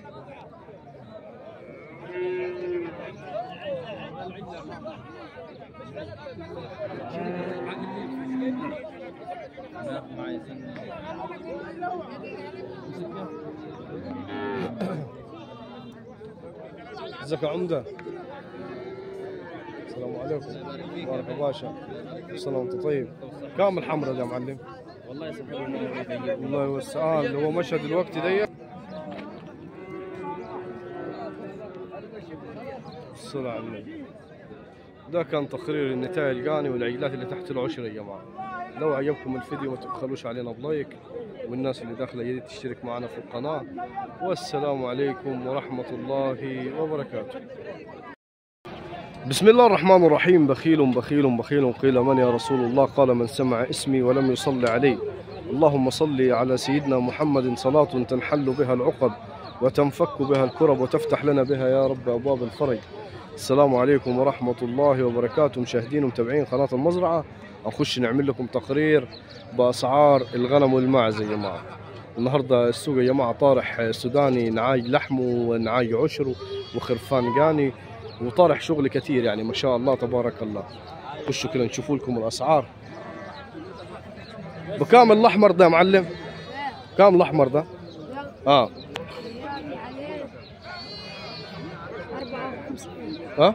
ازيك يا عمدة السلام عليكم بارك الله باشا كل سنة وانت طيب كم الحمرة يا معلم والله يسامحك الله يوسع آه اللي هو مشهد الوقت دي الصلاة على النبي ده كان تقرير النتائج القاني والعقلات اللي تحت العشرة يا جماعة لو عجبكم الفيديو ما تبخلوش علينا بلايك والناس اللي داخلة جديد تشترك معنا في القناة والسلام عليكم ورحمة الله وبركاته بسم الله الرحمن الرحيم بخيل بخيل بخيل قيل من يا رسول الله قال من سمع اسمي ولم يصلي عليه اللهم صل على سيدنا محمد صلاة تنحل بها العقد وتنفك بها الكرب وتفتح لنا بها يا رب أبواب الفرج السلام عليكم ورحمة الله وبركاته مشاهدين ومتابعين قناة المزرعة نخش نعمل لكم تقرير بأسعار الغنم والماعز يا جماعة النهاردة السوق يا جماعة طارح سوداني نعاج لحم ونعاج عشر وخرفان قاني وطارح شغل كثير يعني ما شاء الله تبارك الله خشوا كده نشوفوا لكم الأسعار بكام الأحمر ده يا معلم كام الأحمر ده اه ها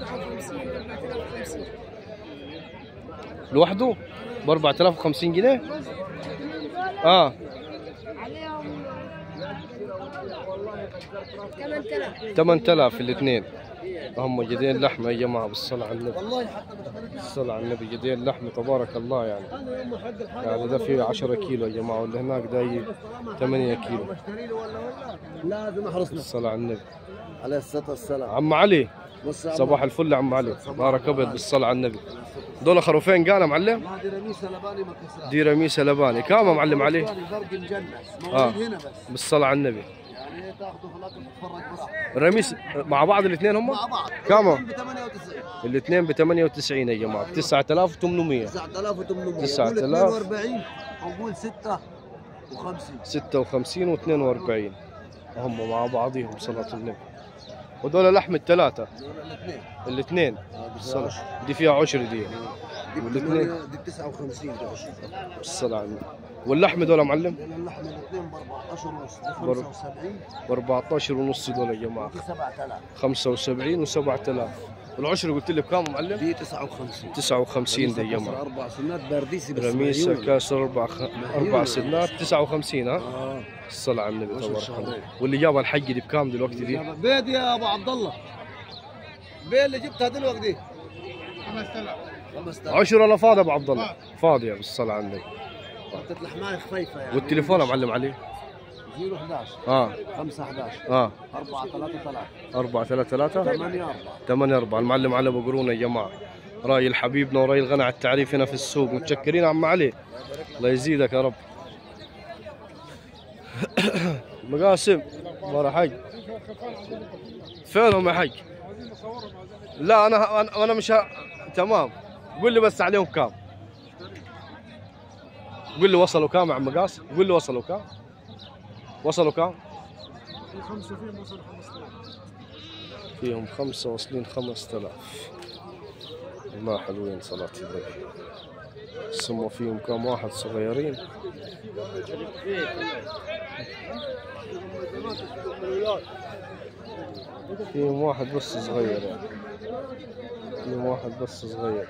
لوحده ب 4050 جنيه اه عليهم 8000 8000 الاثنين هم جدين لحمه يا جماعه بالصلاه على النبي بالصلاه على النبي جدين لحمه تبارك الله يعني يعني ده فيه 10 كيلو يا جماعه واللي هناك ده 8 كيلو لازم احرصنا بالصلاه على النبي عليه الصلاه والسلام عم علي بص صباح الفل يا عم علي بارك ابيض بالصلاه على النبي دول خروفين قانا معلم هذه رميسه لباني مكسرات دي رميسه لباني كام يا معلم علي فرق الجنه آه. موجود هنا بس بالصلاه على النبي يعني تاخذوا فلات وتتفرج بس رميس مع بعض الاثنين هم مع بعض كم ب 98 الاثنين ب 98 يا جماعه ب 9800 9800 9000. 42 ونقول 56 56 و42 هم مع بعضهم صلاة النبي ودول لحم الثلاثة الاثنين الاثنين الصلاة دي فيها عشر دي دي والاثنين؟ بثمانية- دي 59 دي 20 الصلاة على النبي واللحم دول يا معلم لان اللحم الاثنين ب 14 ونص دي بر- 75 ب 14 ونص دول يا جماعة دي 7000 75 و 7000 والعشر قلت لي بكام يا معلم؟ دي 59 59 دي يا جماعة اربع سنات بارديسي بس رميسة معيون. كاسر أربع خ... أربع سنات 59 ها؟ اه الصلاة على النبي عشر تبارك شهرين. الله واللي جابها الحق دي بكام دلوقتي دي؟ بيد يا ابو عبد الله بيد اللي جبتها دلوقتي 5000 عشرة ولا فاضي ابو عبد الله؟ فاضية بالصلاة على النبي تطلع معي خفيفه يعني والتليفون يا معلم علي؟ 011 اه 5 11 اه 4 3 3 4 3 3 8 4 8 4 المعلم علي بقرونا يا جماعة راي الحبيبنا وراي الغنى على التعريف هنا في السوق متشكرين عم علي الله يزيدك يا رب مقاسم ورا حق فينهم يا حق لا انا انا أنا مش ه... تمام قول لي بس عليهم كام قول لي وصلوا كام يا عم مقاس قول لي وصلوا كام وصلوا كام فيهم خمسة واصلين خمسة آلاف ما حلوين صلاة النبي ثم فيهم كم واحد صغيرين فيهم واحد بس صغير يعني فيهم واحد بس صغير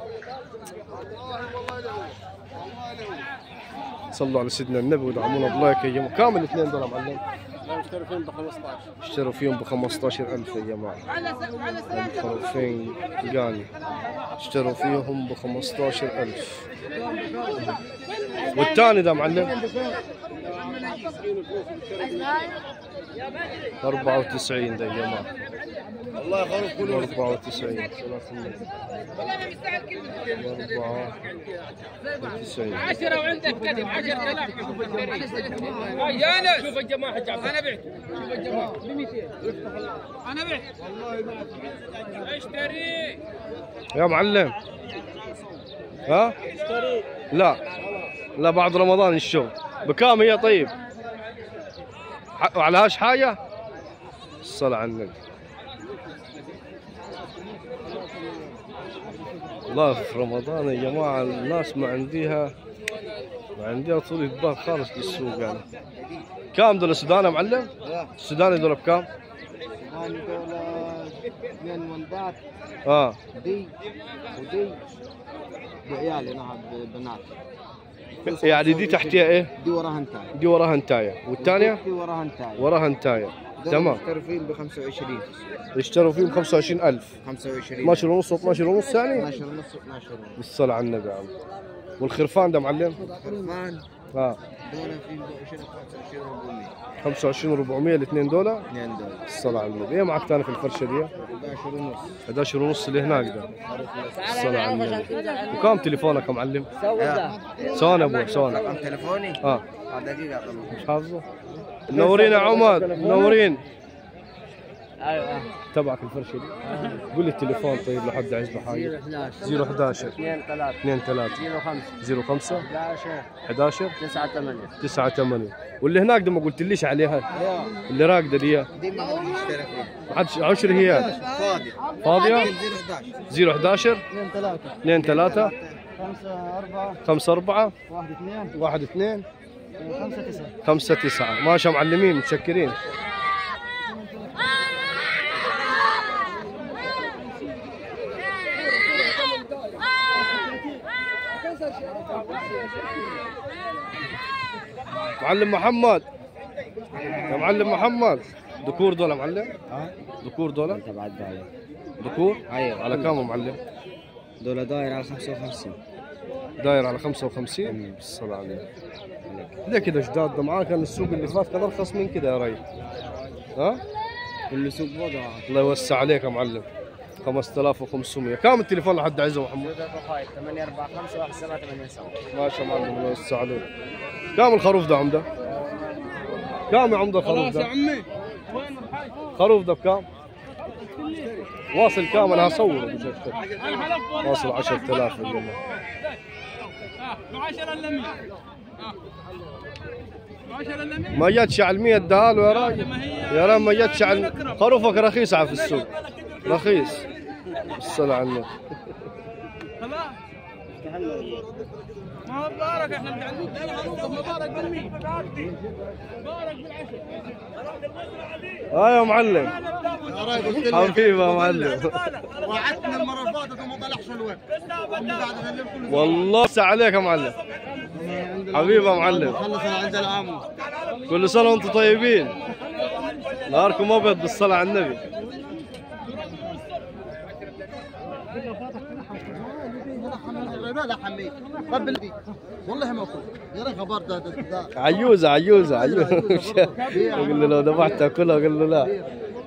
صلوا على سيدنا النبي ودعمونا بلايك يا جماعة كامل الاثنين دول يا معلم اشتروا فيهم ب 15000 يا جماعة الخروفين قاني اشتروا فيهم ب 15000 والثاني ده معلم 94 ده يا جماعة الله يخلص كل 94 94 عشرة وعندك كتب عشرة آلاف يا شوف الجماعة جاب أنا بعت شوف الجماعة ب 200 أنا بعت اشتري يا معلم ها لا لا بعد رمضان الشغل بكام هي طيب ح- عليهاش حاجة الصلاة على النبي والله في رمضان يا جماعة الناس ما عنديها ما عنديها طول بال خالص بالسوق يعني كام دول السودان يا معلم؟ السوداني دول بكام؟ هاني دول اثنين ولدات اه دي ودي بعيالي نهب بنات يعني دي تحتها ايه؟ دي وراها انتاي دي وراها انتايه والثانية دي وراها انتاي وراها انتايه تمام محترفين ب 25 اشتروا فيهم 25000 25 12 ونص و12 ونص يعني 12 ونص 12 ونص بالصلاة على النبي يا عم والخرفان ده معلم خرفان اه دول في 25 25 400 25 و400 الاثنين دول اثنين دول الصلاة على النبي ايه معك ثاني في الفرشة دي 11 ونص 11 ونص اللي هناك ده الصلاة على النبي وكم تليفونك يا معلم؟ سون ابوي سون رقم تليفوني اه دقيقة طبعا مش حافظه؟ منورين يا عمر منورين ايوه تبعك الفرشة دي قول لي التليفون طيب لو حد عايز له حاجة 11 011 2 3 2 3 05 05 11 11 9 8 9 8 واللي هناك ده ما قلتليش عليها اللي راقده دي دي ما حد يشترك فيها ما حدش 10 هي فاضي فاضيه 011 011 2 3 2 3 5 4 5 4 1 2 1 2 5 9 5 9 ماشي يا معلمين متشكرين معلم محمد يا معلم محمد ذكور دول يا معلم ذكور دول تبع الداير ذكور ايوه على كام يا معلم دول داير على 55 داير على 55 بالصلاة عليه ليه كده جداد ده معاه كان السوق اللي فات كان ارخص من كده يا ري ها كل سوق وضع الله يوسع عليك يا معلم 5500 كم التليفون لحد عزه محمد 845 1787 ماشي يا معلم الله يوسع عليك كم الخروف ده عمده كم يا عمده الخروف خلاص يا ده عمي خروف ده بكام واصل كام انا هصوره بجد. انا حلفت والله واصل 10000 يا جماعه ب 10 الا 100 ب 10 الا 100 ما جتش على 100 دهاله يا راجل يا راجل ما جتش على خروفك رخيص على في السوق رخيص الصلاة على النبي خلاص ما هو مبارك احنا بنعمل مبارك بالمية مبارك بالعشر اه يا معلم حبيبي يا معلم وعدتنا المره اللي فاتت وما طلعش الوقت قاعد اكلم كل والله وسع عليك يا معلم حبيبي يا معلم خلص انا عند العام كل سنة وانتم طيبين نهاركم ابيض بالصلاة على النبي لا حميد قبل دي والله ما اخذ يا ريت خبر ده ده- ده عيوزة عيوزة عيوزة اقول له لو ذبحتها كلها اقول له لا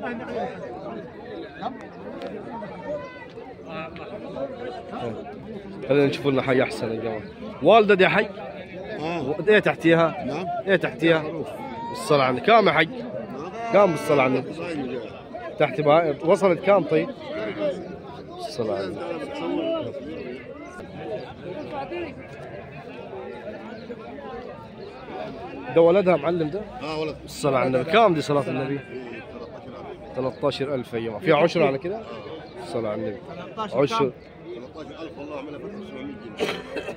خلينا نشوف لنا حي احسن يا جماعه والده دي حي ايه تحتيها نعم ايه تحتيها الصلاة على النبي كام يا حي كام بالصلاة على النبي تحت بقى وصلت كام طيب الصلاة على النبي ده ولدها معلم ده اه ولد الصلاة على النبي كام دي صلاة النبي 13000 يا جماعة في عشرة على كده الصلاة على النبي عشر 13000 والله عملها فتح 700 جنيه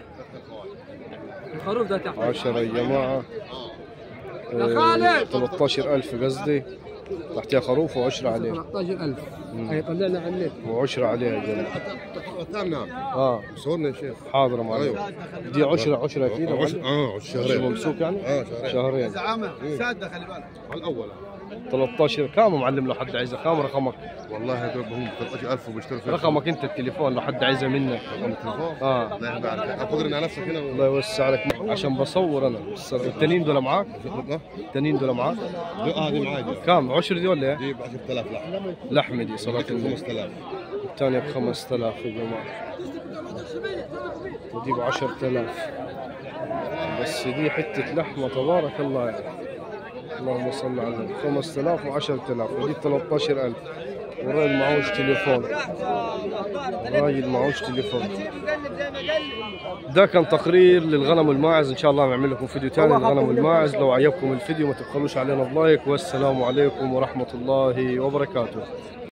الخروف ده تحت عشرة يا جماعة آه، 13000 قصدي تحتها خروف وعشرة عليه 13000 هي طلعنا على النت وعشرة عليه يا جماعة تمام اه صورنا يا شيخ حاضر يا معلم دي عشرة عشرة اكيد يا معلم اه عشرة شهرين ممسوك يعني اه شهرين شهرين زعامه ساده خلي بالك على الاول 13 كام يا معلم لو حد عايزه كام رقمك والله هذول هم 13000 وبيشتروا فيها رقمك انت التليفون لو حد عايزه منك رقم التليفون اه لا يهدى عليك افكر على نفسك هنا الله يوسع عليك عشان بصور انا الصراحة. التنين دول معاك التنين دول معاك اه دي معاي دي كام 10 دي ولا ايه دي ب 10000 لحم لحمه دي صلاة النبي 5000 الثانية ب 5000 يا جماعة ودي ب 10000 بس دي حتة لحمة تبارك الله يعني اللهم صل على النبي 5000 و 10000 ودي 13000 والراجل معهوش تليفون الراجل معهوش تليفون ده كان تقرير للغنم والماعز ان شاء الله نعمل لكم فيديو ثاني للغنم والماعز لو عجبكم الفيديو ما تبخلوش علينا بلايك والسلام عليكم ورحمة الله وبركاته